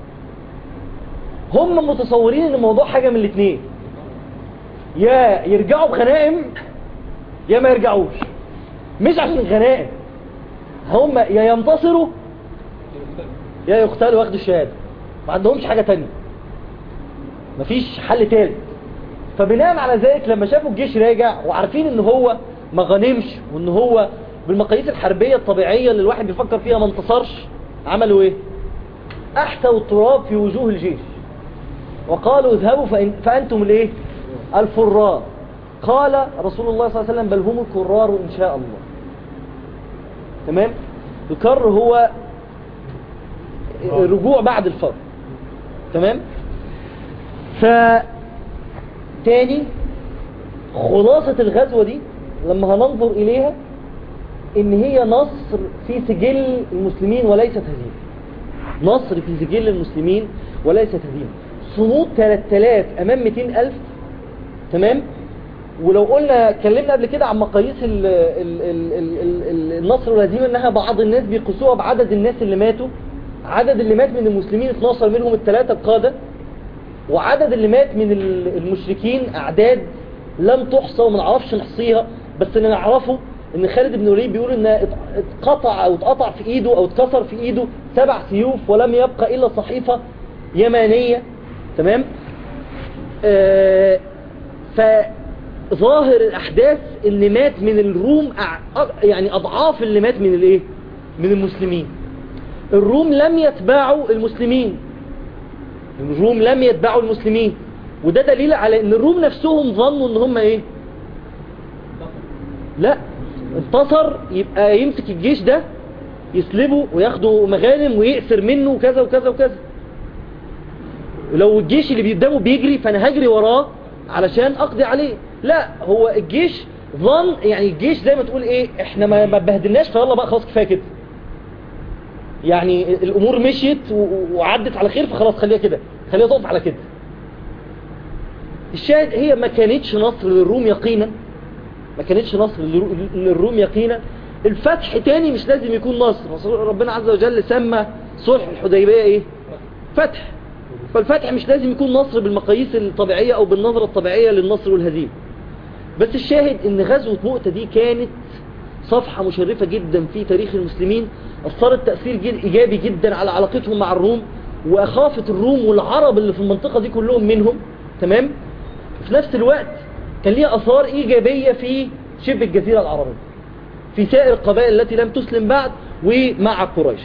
هم متصورين ان الموضوع حاجة من الاثنين يا يرجعوا بغنائم يا ما يرجعوش مش عشان الغنائم هم يا ينتصروا يا يقتلوا واخدوا الشهادة ما عندهمش حاجة تانية مفيش حل تالت فبناء على ذلك لما شافوا الجيش راجع وعارفين ان هو ما غنمش وان هو بالمقاييس الحربية الطبيعية اللي الواحد بيفكر فيها ما انتصرش عملوا ايه احتوا التراب في وجوه الجيش وقالوا اذهبوا فإن فأنتم الايه الفرار قال رسول الله صلى الله عليه وسلم بل هم الكرار ان شاء الله تمام الكر هو الرجوع بعد الفر تمام ف تاني خلاصة الغزوة دي لما هننظر إليها إن هي نصر في سجل المسلمين وليست هزيمة نصر في سجل المسلمين وليست هزيمة صمود 3000 أمام 200000 تمام ولو قلنا اتكلمنا قبل كده عن مقاييس ال ال ال ال ال ال النصر والهزيمة انها بعض الناس بيقيسوها بعدد الناس اللي ماتوا عدد اللي مات من المسلمين 12 منهم الثلاثة القادة وعدد اللي مات من ال- المشركين اعداد لم تحصى وما نعرفش نحصيها بس اللي نعرفه ان خالد بن الوليد بيقول ان ات- اتقطع او اتقطع في ايده او اتكسر في ايده سبع سيوف ولم يبقى الا صحيفة يمانية تمام آه فظاهر الاحداث ان مات من الروم أع- أ- يعني اضعاف اللي مات من الايه من المسلمين الروم لم يتباعوا المسلمين الروم لم يتبعوا المسلمين وده دليل على ان الروم نفسهم ظنوا ان هم ايه لا انتصر يبقى يمسك الجيش ده يسلبه وياخدوا مغانم ويأسر منه وكذا وكذا وكذا لو الجيش اللي قدامه بيجري فانا هجري وراه علشان اقضي عليه لا هو الجيش ظن يعني الجيش زي ما تقول ايه احنا ما ما بهدلناش فيلا بقى خلاص كفايه كده يعني الامور مشيت و- وعدت على خير فخلاص خليها كده خليها تقف على كده الشاهد هي ما كانتش نصر للروم يقينا ما كانتش نصر للرو- للروم يقينا الفتح تاني مش لازم يكون نصر رسول- ربنا عز وجل سمى صلح الحديبية ايه فتح فالفتح مش لازم يكون نصر بالمقاييس الطبيعية او بالنظرة الطبيعية للنصر والهزيمة بس الشاهد ان غزوة مؤتة دي كانت صفحة مشرفة جدا في تاريخ المسلمين أثرت تأثير جد إيجابي جدا على علاقتهم مع الروم وأخافة الروم والعرب اللي في المنطقة دي كلهم منهم تمام في نفس الوقت كان ليها أثار إيجابية في شبه الجزيرة العربية في سائر القبائل التي لم تسلم بعد ومع قريش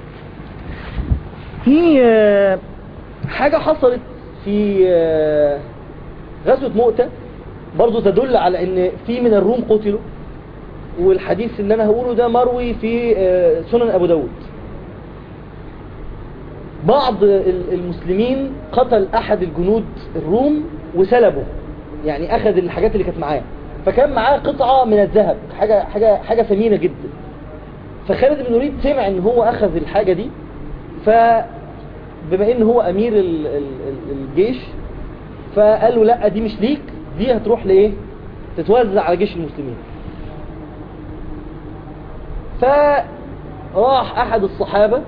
في آه، حاجة حصلت في آه، غزوة مؤتة برضو تدل على ان في من الروم قتلوا والحديث اللي انا هقوله ده مروي في آه، سنن ابو داود بعض ال- المسلمين قتل احد الجنود الروم وسلبه يعني اخذ الحاجات اللي كانت معاه فكان معاه قطعة من الذهب حاجة, حاجة, حاجة ثمينة جدا فخالد بن الوليد سمع ان هو اخذ الحاجة دي فبما ان هو امير ال- ال- ال- الجيش فقال له لا دي مش ليك دي هتروح لايه تتوزع على جيش المسلمين فراح احد الصحابة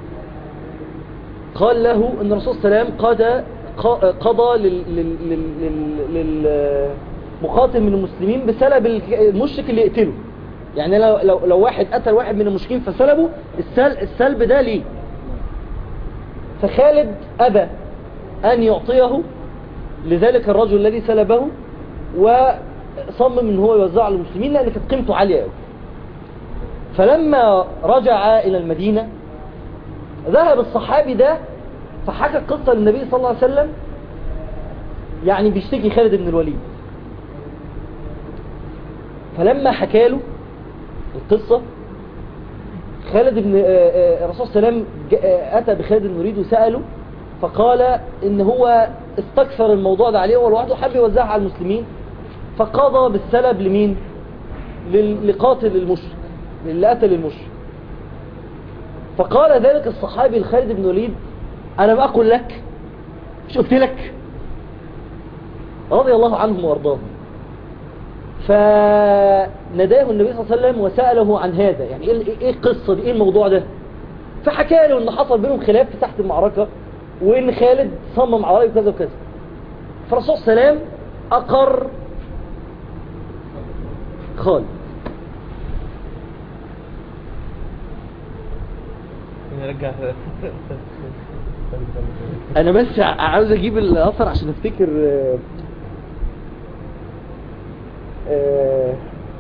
قال له ان الرسول صلى الله عليه وسلم قضى قضى لل- لل- لل- لل- للمقاتل من المسلمين بسلب الك- المشرك اللي يقتله يعني لو, لو, لو واحد قتل واحد من المشركين فسلبه السل السلب ده ليه فخالد أبى أن يعطيه لذلك الرجل الذي سلبه وصمم ان هو يوزعه على المسلمين لأن كانت قيمته عالية قوي فلما رجع إلى المدينة ذهب الصحابي ده فحكى القصة للنبي صلى الله عليه وسلم يعني بيشتكي خالد بن الوليد فلما حكى له القصة خالد بن آه، آه، الرسول صلى الله عليه وسلم جاء- آه، أتى بخالد بن الوليد وسأله فقال إن هو استكثر الموضوع ده عليه هو لوحده حب يوزعها على المسلمين فقضى بالسلب لمين لل- لقاتل المشرك للي قتل المشرك فقال ذلك الصحابي لخالد بن الوليد أنا ما أقول لك مش قلت لك رضي الله عنهم وارضاهم فنداه النبي صلى الله عليه وسلم وسأله عن هذا يعني ايه ايه القصة دي ايه الموضوع ده فحكى له ان حصل بينهم خلاف في تحت المعركة وان خالد صمم على رأيه كذا وكذا فالرسول صلى الله عليه وسلم اقر خالد نرجع انا بس عاوز اجيب الاثر عشان افتكر آه، آه،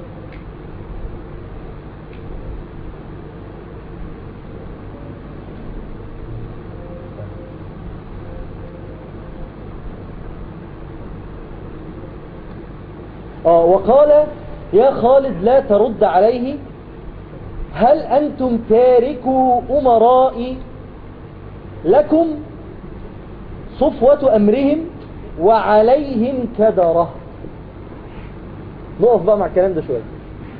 اه وقال يا خالد لا ترد عليه هل أنتم تاركوا أمرائي لكم صفوة أمرهم وعليهم كدرة نقف بقى مع الكلام ده شوية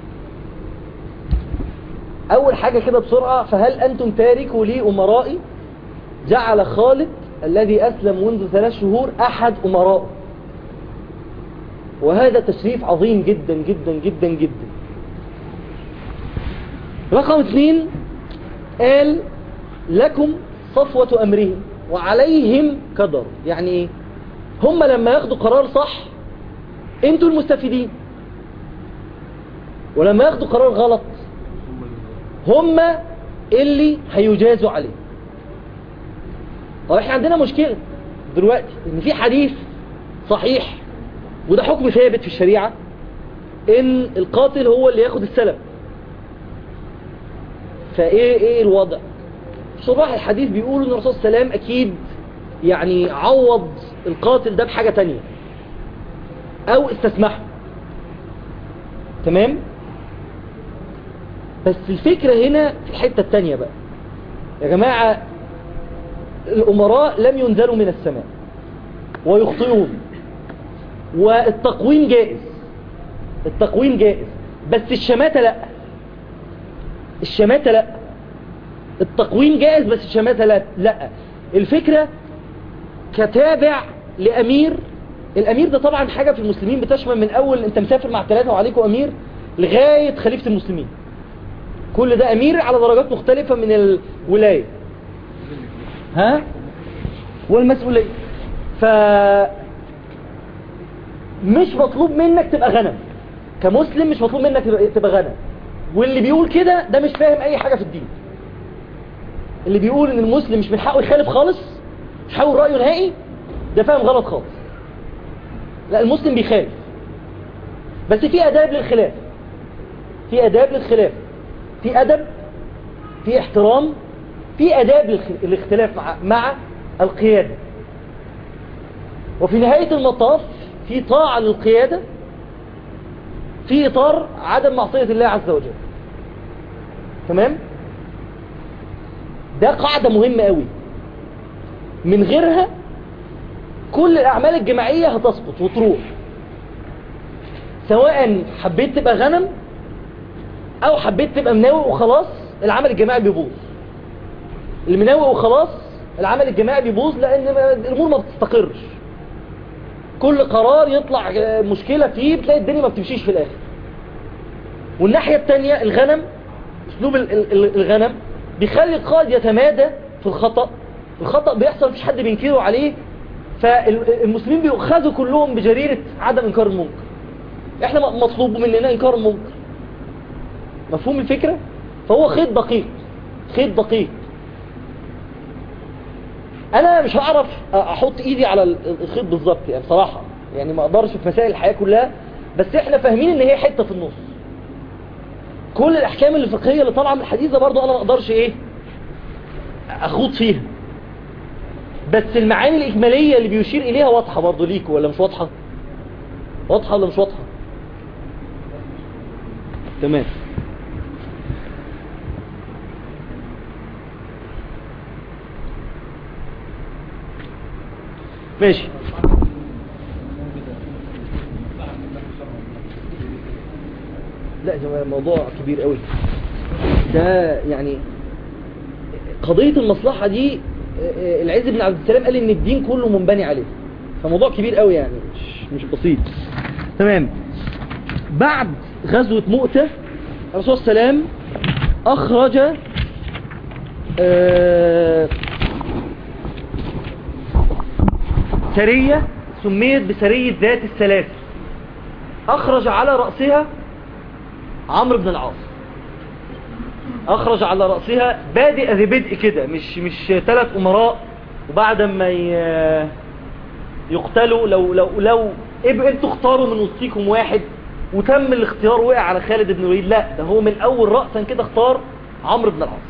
أول حاجة كده بسرعة فهل أنتم تاركوا لي أمرائي جعل خالد الذي أسلم منذ ثلاث شهور أحد أمرائه وهذا تشريف عظيم جدا جدا جدا جدا رقم اثنين قال لكم صفوة أمرهم وعليهم كدر يعني ايه هم لما ياخدوا قرار صح انتوا المستفيدين ولما ياخدوا قرار غلط هم اللي هيجازوا عليه طب احنا عندنا مشكلة دلوقتي ان في حديث صحيح وده حكم ثابت في الشريعة ان القاتل هو اللي ياخد السلب فايه ايه الوضع شراح الحديث بيقولوا ان الرسول صلى الله عليه وسلم اكيد يعني عوض القاتل ده بحاجة تانية او استسمحه تمام بس الفكرة هنا في الحتة التانية بقى يا جماعة الأمراء لم ينزلوا من السماء ويخطئون والتقويم جائز التقويم جائز بس الشماتة لا الشماتة لا التقويم جائز بس الشماتة لا لا الفكرة كتابع لأمير الأمير ده طبعا حاجة في المسلمين بتشمل من أول أنت مسافر مع ثلاثة وعليكم أمير لغاية خليفة المسلمين كل ده أمير على درجات مختلفة من الولاية ها والمسؤولية ف مش مطلوب منك تبقى غنم كمسلم مش مطلوب منك تبقى- تبقى غنم واللي بيقول كده ده مش فاهم اي حاجة في الدين اللي بيقول ان المسلم مش من حقه يخالف خالص مش حقه رأيه نهائي ده فاهم غلط خالص لا المسلم بيخالف بس في اداب للخلاف في اداب للخلاف في ادب في احترام في اداب للخ- الاختلاف مع مع القيادة وفي نهاية المطاف في طاعة للقيادة في اطار عدم معصية الله عز وجل تمام ده قاعدة مهمة قوي من غيرها كل الاعمال الجماعية هتسقط وتروح سواء حبيت تبقى غنم او حبيت تبقى مناوي وخلاص العمل الجماعي بيبوظ المناوي وخلاص العمل الجماعي بيبوظ لان ما- الامور ما بتستقرش كل قرار يطلع آه، مشكلة فيه بتلاقي الدنيا ما بتمشيش في الاخر والناحية التانية الغنم اسلوب ال- ال- ال- الغنم بيخلي القائد يتمادى في الخطأ الخطأ بيحصل مفيش حد بينكره عليه فالمسلمين بيؤخذوا كلهم بجريرة عدم انكار المنكر احنا م- مطلوب مننا انكار المنكر مفهوم الفكرة فهو خيط دقيق خيط دقيق انا مش هعرف احط ايدي على ال- الخيط بالظبط يعني بصراحة يعني ما اقدرش في مسائل الحياة كلها بس احنا فاهمين ان هي حتة في النص كل الاحكام الفقهية اللي طالعه من الحديث ده برضو انا ما اقدرش ايه اخوض فيها بس المعاني الاجمالية اللي بيشير اليها واضحة برضو ليكوا ولا مش واضحة واضحة ولا مش واضحة تمام ماشي لا ده موضوع كبير قوي ده يعني قضية المصلحة دي آه، آه، العز بن عبد السلام قال ان الدين كله منبني عليه فموضوع كبير قوي يعني مش, مش بسيط تمام بعد غزوة مؤتة الرسول صلى الله عليه وسلم اخرج آه، سرية سميت بسرية ذات السلاسل اخرج على رأسها عمرو بن العاص اخرج على رأسها بادئ ذي بدء كده مش مش ثلاث امراء وبعد ما ي- يقتلوا لو لو لو ابقى انتوا اختاروا من وسطيكم واحد وتم الاختيار وقع على خالد بن الوليد لا ده هو من اول رأسا كده اختار عمرو بن العاص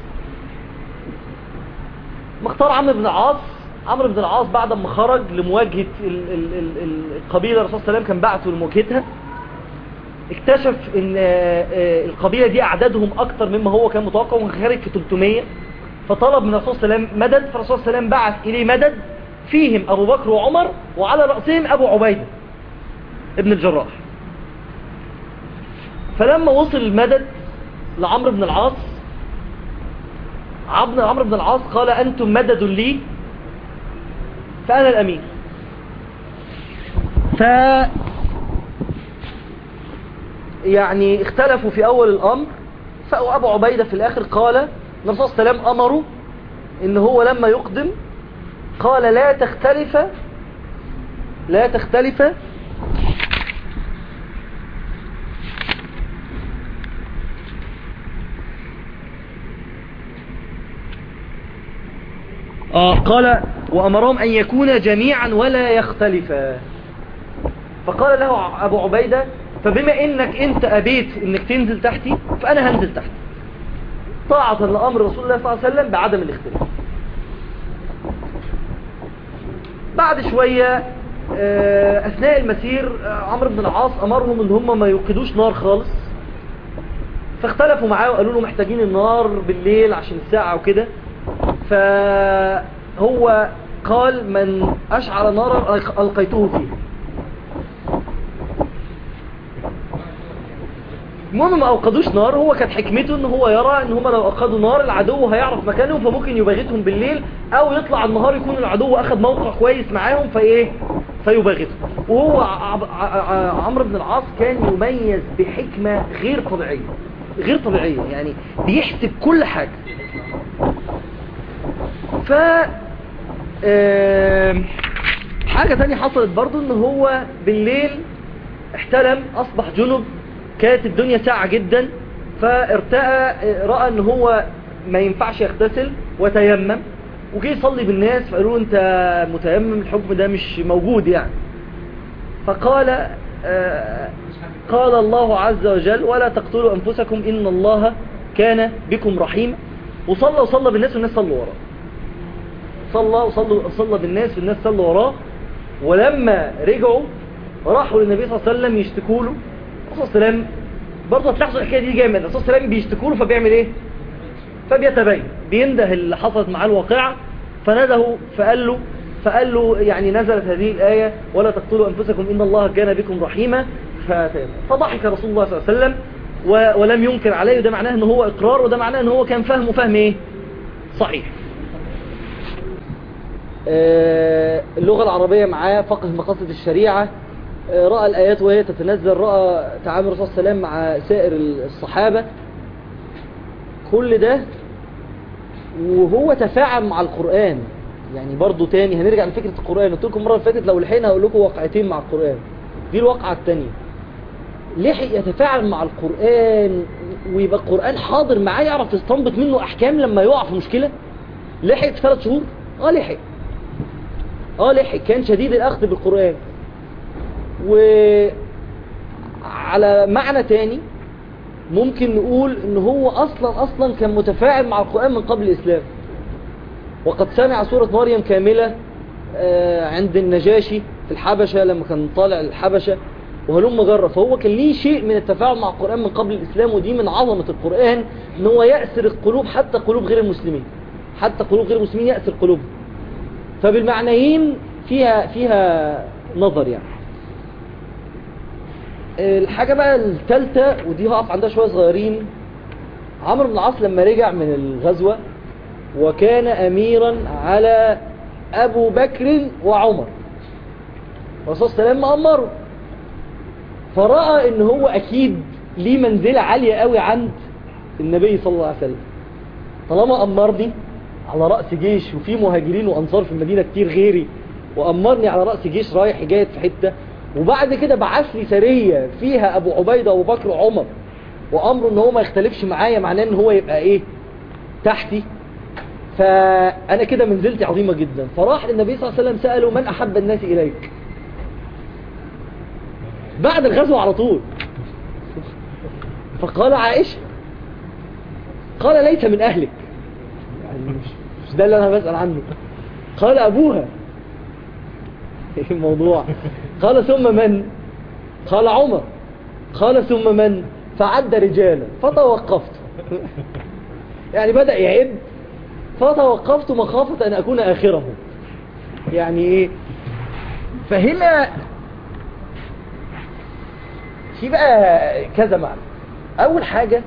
ما اختار عمرو بن العاص عمرو بن العاص بعد ما خرج لمواجهة ال- ال- ال- ال- القبيلة الرسول صلى الله عليه وسلم كان بعته لمواجهتها اكتشف ان آه، آه، القبيلة دي اعدادهم اكتر مما هو كان متوقع وكان خارج في 300 فطلب من الرسول صلى الله عليه وسلم مدد فالرسول صلى الله عليه وسلم بعث اليه مدد فيهم ابو بكر وعمر وعلى رأسهم ابو عبيدة ابن الجراح فلما وصل المدد لعمرو بن العاص عبد عمرو بن العاص قال انتم مدد لي فانا الامير ف يعني اختلفوا في اول الامر فابو عبيدة في الاخر قال الرسول صلى الله عليه وسلم امره ان هو لما يقدم قال لا تختلف لا تختلف آه قال وأمرهم أن يكون جميعا ولا يختلفا فقال له أبو عبيدة فبما إنك أنت أبيت إنك تنزل تحتي فأنا هنزل تحتي طاعة لأمر رسول الله صلى الله عليه وسلم بعدم الاختلاف بعد شوية آه، أثناء المسير آه، عمرو بن العاص أمرهم إن هم ما يوقدوش نار خالص فاختلفوا معاه وقالوا له محتاجين النار بالليل عشان الساعة وكده فهو قال من أشعل نارا ألقيته فيه المهم ما أوقدوش نار هو كانت حكمته ان هو يرى ان هم لو أوقدوا نار العدو هيعرف مكانهم فممكن يباغتهم بالليل او يطلع النهار يكون العدو اخذ موقع كويس معاهم فايه فيباغتهم وهو ع- ع- عمرو بن العاص كان يميز بحكمة غير طبيعية غير طبيعية يعني بيحسب كل حاجة ف آم، حاجة تانية حصلت برضو ان هو بالليل احتلم اصبح جنب كانت الدنيا ساعة جدا فارتأى رأى ان هو ما ينفعش يغتسل وتيمم وجي يصلي بالناس فقالوا له انت متيمم الحكم ده مش موجود يعني فقال آه، قال الله عز وجل ولا تقتلوا أنفسكم إن الله كان بكم رحيما وصلى وصلى بالناس والناس صلوا وراه صلى وصلى صلى بالناس والناس صلوا وراه ولما رجعوا راحوا للنبي صلى الله عليه وسلم يشتكوا له الرسول صلى الله عليه وسلم برضه هتلاحظوا الحكايه دي جامد الرسول صلى الله عليه وسلم بيشتكوا له فبيعمل ايه فبيتبين بينده اللي حصلت معاه الواقعه فنده فقال له فقال له يعني نزلت هذه الآية ولا تقتلوا أنفسكم إن الله كان بكم رحيما فتيمم. فضحك رسول الله صلى الله عليه وسلم و- ولم ينكر عليه وده معناه ان هو اقرار وده معناه ان هو كان فهمه فهم ايه صحيح آه، اللغة العربية معاه فقه مقاصد الشريعة آه، رأى الآيات وهي تتنزل رأى تعامل الرسول صلى الله عليه وسلم مع سائر الصحابة كل ده وهو تفاعل مع القرآن يعني برضو تاني هنرجع لفكرة القرآن قلت لكم المرة اللي فاتت لو لحقنا هقول لكم واقعتين مع القرآن دي الواقعة التانية لحق يتفاعل مع القرآن ويبقى القرآن حاضر معاه يعرف يستنبط منه أحكام لما يقع في مشكلة لحق في ثلاث شهور اه لحق اه لحق كان شديد الأخذ بالقرآن وعلى معنى تاني ممكن نقول ان هو اصلا اصلا كان متفاعل مع القرآن من قبل الاسلام وقد سمع سورة مريم كاملة آه، عند النجاشي في الحبشة لما كان طالع الحبشة وهلم جرة فهو كان ليه شيء من التفاعل مع القرآن من قبل الإسلام ودي من عظمة القرآن ان هو يأسر القلوب حتى قلوب غير المسلمين حتى قلوب غير المسلمين يأسر قلوبهم فبالمعنيين فيها فيها نظر يعني الحاجة بقى الثالثة ودي هقف عندها شوية صغيرين عمرو بن العاص لما رجع من الغزوة وكان أميرا على أبو بكر وعمر الرسول صلى الله عليه وسلم أمره فرأى ان هو أكيد ليه منزلة عالية قوي عند النبي صلى الله عليه وسلم طالما أمرني على رأس جيش وفي مهاجرين وأنصار في المدينة كتير غيري وأمرني على رأس جيش رايح جايد في حتة وبعد كده بعث لي سرية فيها أبو عبيدة وأبو بكر وعمر وأمره ان هو ما يختلفش معايا معناه ان هو يبقى ايه تحتي فأنا كده منزلتي عظيمة جدا فراح للنبي صلى الله عليه وسلم سأله من أحب الناس إليك بعد الغزو على طول فقال عائشة قال ليس من أهلك يعني مش, مش ده اللي أنا بسأل عنه قال أبوها ايه الموضوع قال ثم من قال عمر قال ثم من فعد رجالا فتوقفت يعني بدأ يعد فتوقفت مخافة أن أكون آخره يعني إيه فهنا في بقى كذا معنى أول حاجة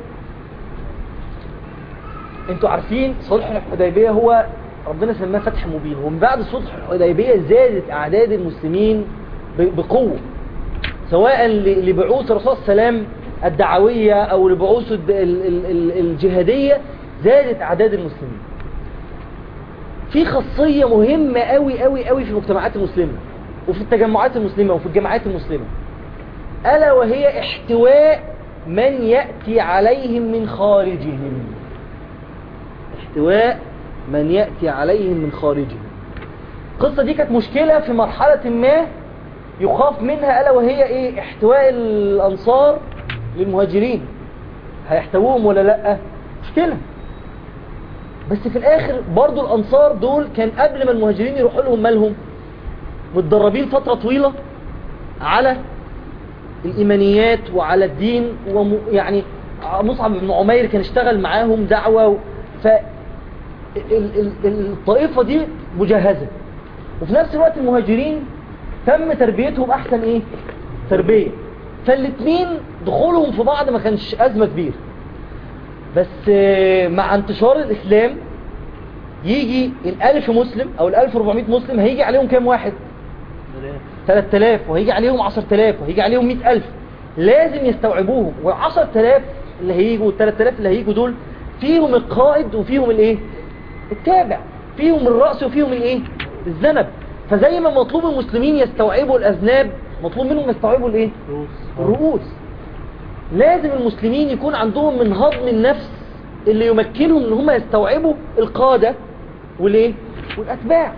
انتوا عارفين صلح الحديبية هو ربنا سماه فتح مبين ومن بعد صلح الحديبية زادت أعداد المسلمين ب- بقوة سواء ل- لبعوث الرسول صلى الله عليه وسلم الدعوية أو لبعوث الد- ال- ال- ال- الجهادية زادت أعداد المسلمين في خاصية مهمة قوي قوي قوي في المجتمعات المسلمة وفي التجمعات المسلمة وفي الجماعات المسلمة ألا وهي احتواء من يأتي عليهم من خارجهم احتواء من يأتي عليهم من خارجهم القصة دي كانت مشكلة في مرحلة ما يخاف منها ألا وهي إيه احتواء الأنصار للمهاجرين هيحتووهم ولا لأ مشكلة بس في الآخر برضو الأنصار دول كان قبل ما المهاجرين يروحوا لهم مالهم متدربين فترة طويلة على الإيمانيات وعلى الدين وم يعني مصعب بن عمير كان اشتغل معاهم دعوة و... ف ال- ال- الطائفة دي مجهزة وفي نفس الوقت المهاجرين تم تربيتهم أحسن إيه تربية فالاتنين دخولهم في بعض ما كانش أزمة كبيرة بس آه، مع انتشار الإسلام يجي الألف مسلم أو الألف ربعمائة مسلم هيجي عليهم كام واحد 3000 وهيجي عليهم 10000 وهيجي عليهم 100000 لازم يستوعبوهم وال 10000 اللي هيجوا وال 3000 اللي هيجوا دول فيهم القائد وفيهم الايه التابع فيهم الرأس وفيهم الايه الذنب فزي ما مطلوب المسلمين يستوعبوا الأذناب مطلوب منهم يستوعبوا الايه روس الرؤوس لازم المسلمين يكون عندهم من هضم النفس اللي يمكنهم ان هم يستوعبوا القادة والايه والاتباع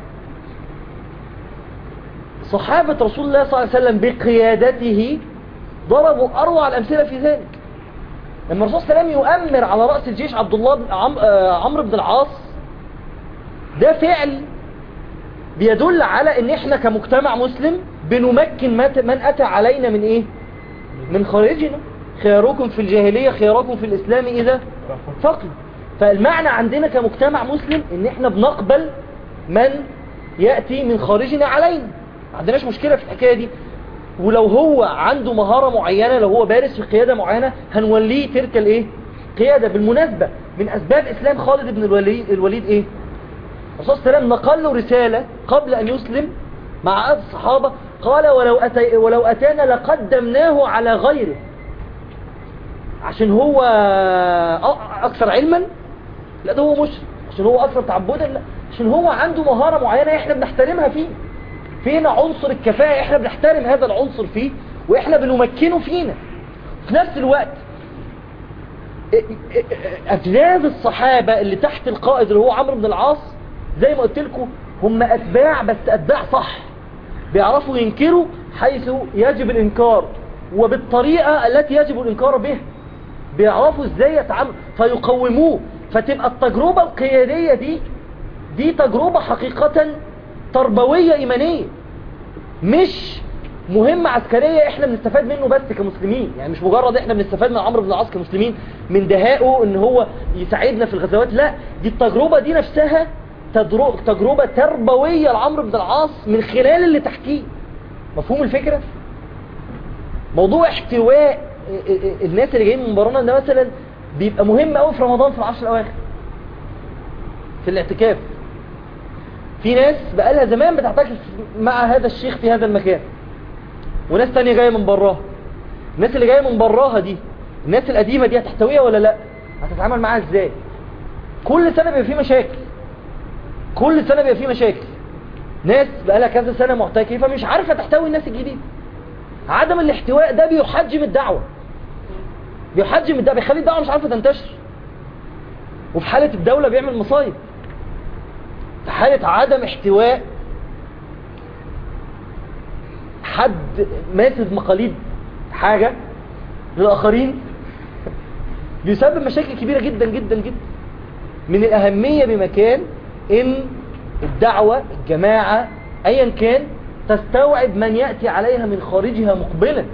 صحابة رسول الله صلى الله عليه وسلم بقيادته ضربوا اروع الامثلة في ذلك لما الرسول صلى الله عليه وسلم يؤمر على رأس الجيش عبد الله بن عم... آه، عمرو بن العاص ده فعل بيدل على ان احنا كمجتمع مسلم بنمكن مت- من اتى علينا من ايه من خارجنا خياركم في الجاهلية خياركم في الاسلام اذا فقه فالمعنى عندنا كمجتمع مسلم ان احنا بنقبل من يأتي من خارجنا علينا ما عندناش مشكلة في الحكاية دي ولو هو عنده مهارة معينة لو هو بارز في قيادة معينة هنوليه تلك الايه قيادة بالمناسبة من اسباب اسلام خالد بن الوليد, الوليد ايه الرسول صلى الله عليه وسلم نقل له رسالة قبل أن يسلم مع أحد الصحابة قال ولو, أتي ولو أتانا لقدمناه على غيره عشان هو أ- أكثر علما لا ده هو مشرك عشان هو أكثر تعبدا لا عشان هو عنده مهارة معينة احنا بنحترمها فيه فينا عنصر الكفاءة احنا بنحترم هذا العنصر فيه واحنا بنمكنه فينا في نفس الوقت أجناد الصحابة اللي تحت القائد اللي هو عمرو بن العاص زي ما قلت لكم هم أتباع بس أتباع صح بيعرفوا ينكروا حيث يجب الإنكار وبالطريقة التي يجب الإنكار بها بيعرفوا ازاي يتعاملوا فيقوموه فتبقى التجربة القيادية دي دي تجربة حقيقة تربوية إيمانية مش مهمة عسكرية احنا بنستفاد منه بس كمسلمين يعني مش مجرد احنا بنستفاد من عمرو بن العاص كمسلمين من دهائه ان هو يساعدنا في الغزوات لا دي التجربة دي نفسها تدرو- تجربة تربوية لعمرو بن العاص من خلال اللي تحكيه مفهوم الفكرة موضوع احتواء ا- ا- الناس اللي جايين من برانا ده مثلا بيبقى مهم قوي في رمضان في العشر الاواخر في الاعتكاف في ناس بقالها زمان بتعتكف مع هذا الشيخ في هذا المكان وناس تانية جاية من براها الناس اللي جاية من براها دي الناس القديمة دي هتحتويها ولا لا هتتعامل معاها ازاي كل سنة بيبقى فيه مشاكل كل سنة بيبقى فيه مشاكل ناس بقالها كذا سنة معتكفة مش عارفة تحتوي الناس الجديد عدم الاحتواء ده بيحجم الدعوة بيحجم الدعوة بيخلي الدعوة مش عارفة تنتشر وفي حالة الدولة بيعمل مصايب في حالة عدم احتواء حد ماسد مقاليد حاجة للآخرين بيسبب مشاكل كبيرة جدا جدا جدا من الأهمية بمكان إن الدعوة الجماعة أيا كان تستوعب من يأتي عليها من خارجها مقبلا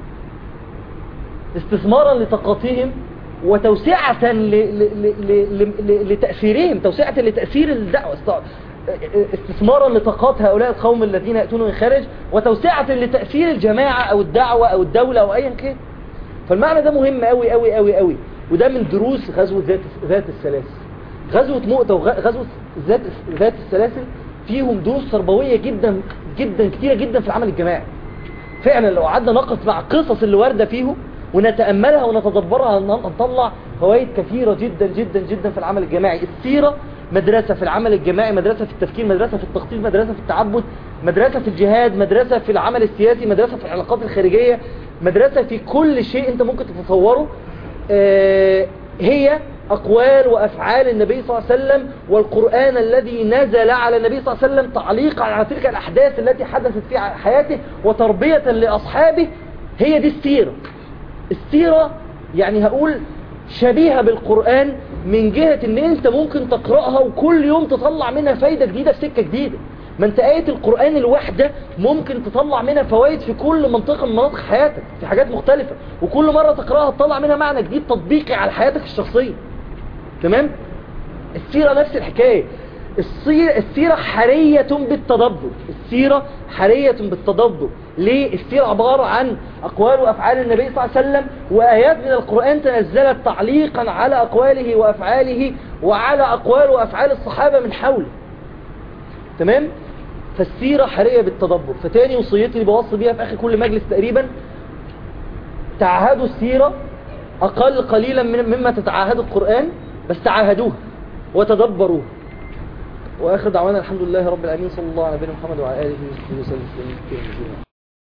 استثمارا لطاقتهم وتوسعة ل- ل- ل- ل- ل- لتأثيرهم توسعة لتأثير الدعوة است- استثمارا لطاقات هؤلاء القوم الذين يأتون من خارج وتوسعة لتأثير الجماعة أو الدعوة أو الدولة أو أيا كان فالمعنى ده مهم أوي أوي أوي أوي وده من دروس غزوة ذات ذات السلاسل غزوة مؤتة وغزوة ذات ذات السلاسل فيهم دروس تربوية جدا جدا كتيرة جدا في العمل الجماعي فعلا لو قعدنا نقص مع القصص اللي واردة فيهم ونتأملها ونتدبرها نطلع فوائد كثيرة جدا جدا جدا في العمل الجماعي السيرة مدرسة في العمل الجماعي مدرسة في التفكير مدرسة في التخطيط مدرسة في التعبد مدرسة في الجهاد مدرسة في العمل السياسي مدرسة في العلاقات الخارجية مدرسة في كل شيء انت ممكن تتصوره آه، هي أقوال وأفعال النبي صلى الله عليه وسلم والقرآن الذي نزل على النبي صلى الله عليه وسلم تعليقا على تلك الأحداث التي حدثت في حياته وتربية لأصحابه هي دي السيرة السيرة يعني هقول شبيهة بالقرآن من جهة ان انت ممكن تقرأها وكل يوم تطلع منها فايدة جديدة في سكة جديدة ما انت آية القرآن الواحدة ممكن تطلع منها فوائد في كل منطقة من مناطق حياتك في حاجات مختلفة وكل مرة تقرأها تطلع منها معنى جديد تطبيقي على حياتك الشخصية تمام السيرة نفس الحكاية السيرة, السيرة حرية بالتدبر السيرة حرية بالتدبر ليه السيرة عبارة عن أقوال وأفعال النبي صلى الله عليه وسلم وآيات من القرآن تنزلت تعليقا على أقواله وأفعاله وعلى أقوال وأفعال الصحابة من حوله تمام فالسيرة حرية بالتدبر فتاني وصيتي اللي بوصي بيها في آخر كل مجلس تقريبا تعهدوا السيرة أقل قليلا من مما تتعاهدوا القرآن بس تعاهدوها وتدبروها وآخر دعوانا الحمد لله رب العالمين صلى الله على نبينا محمد وعلى آله وصحبه وسلم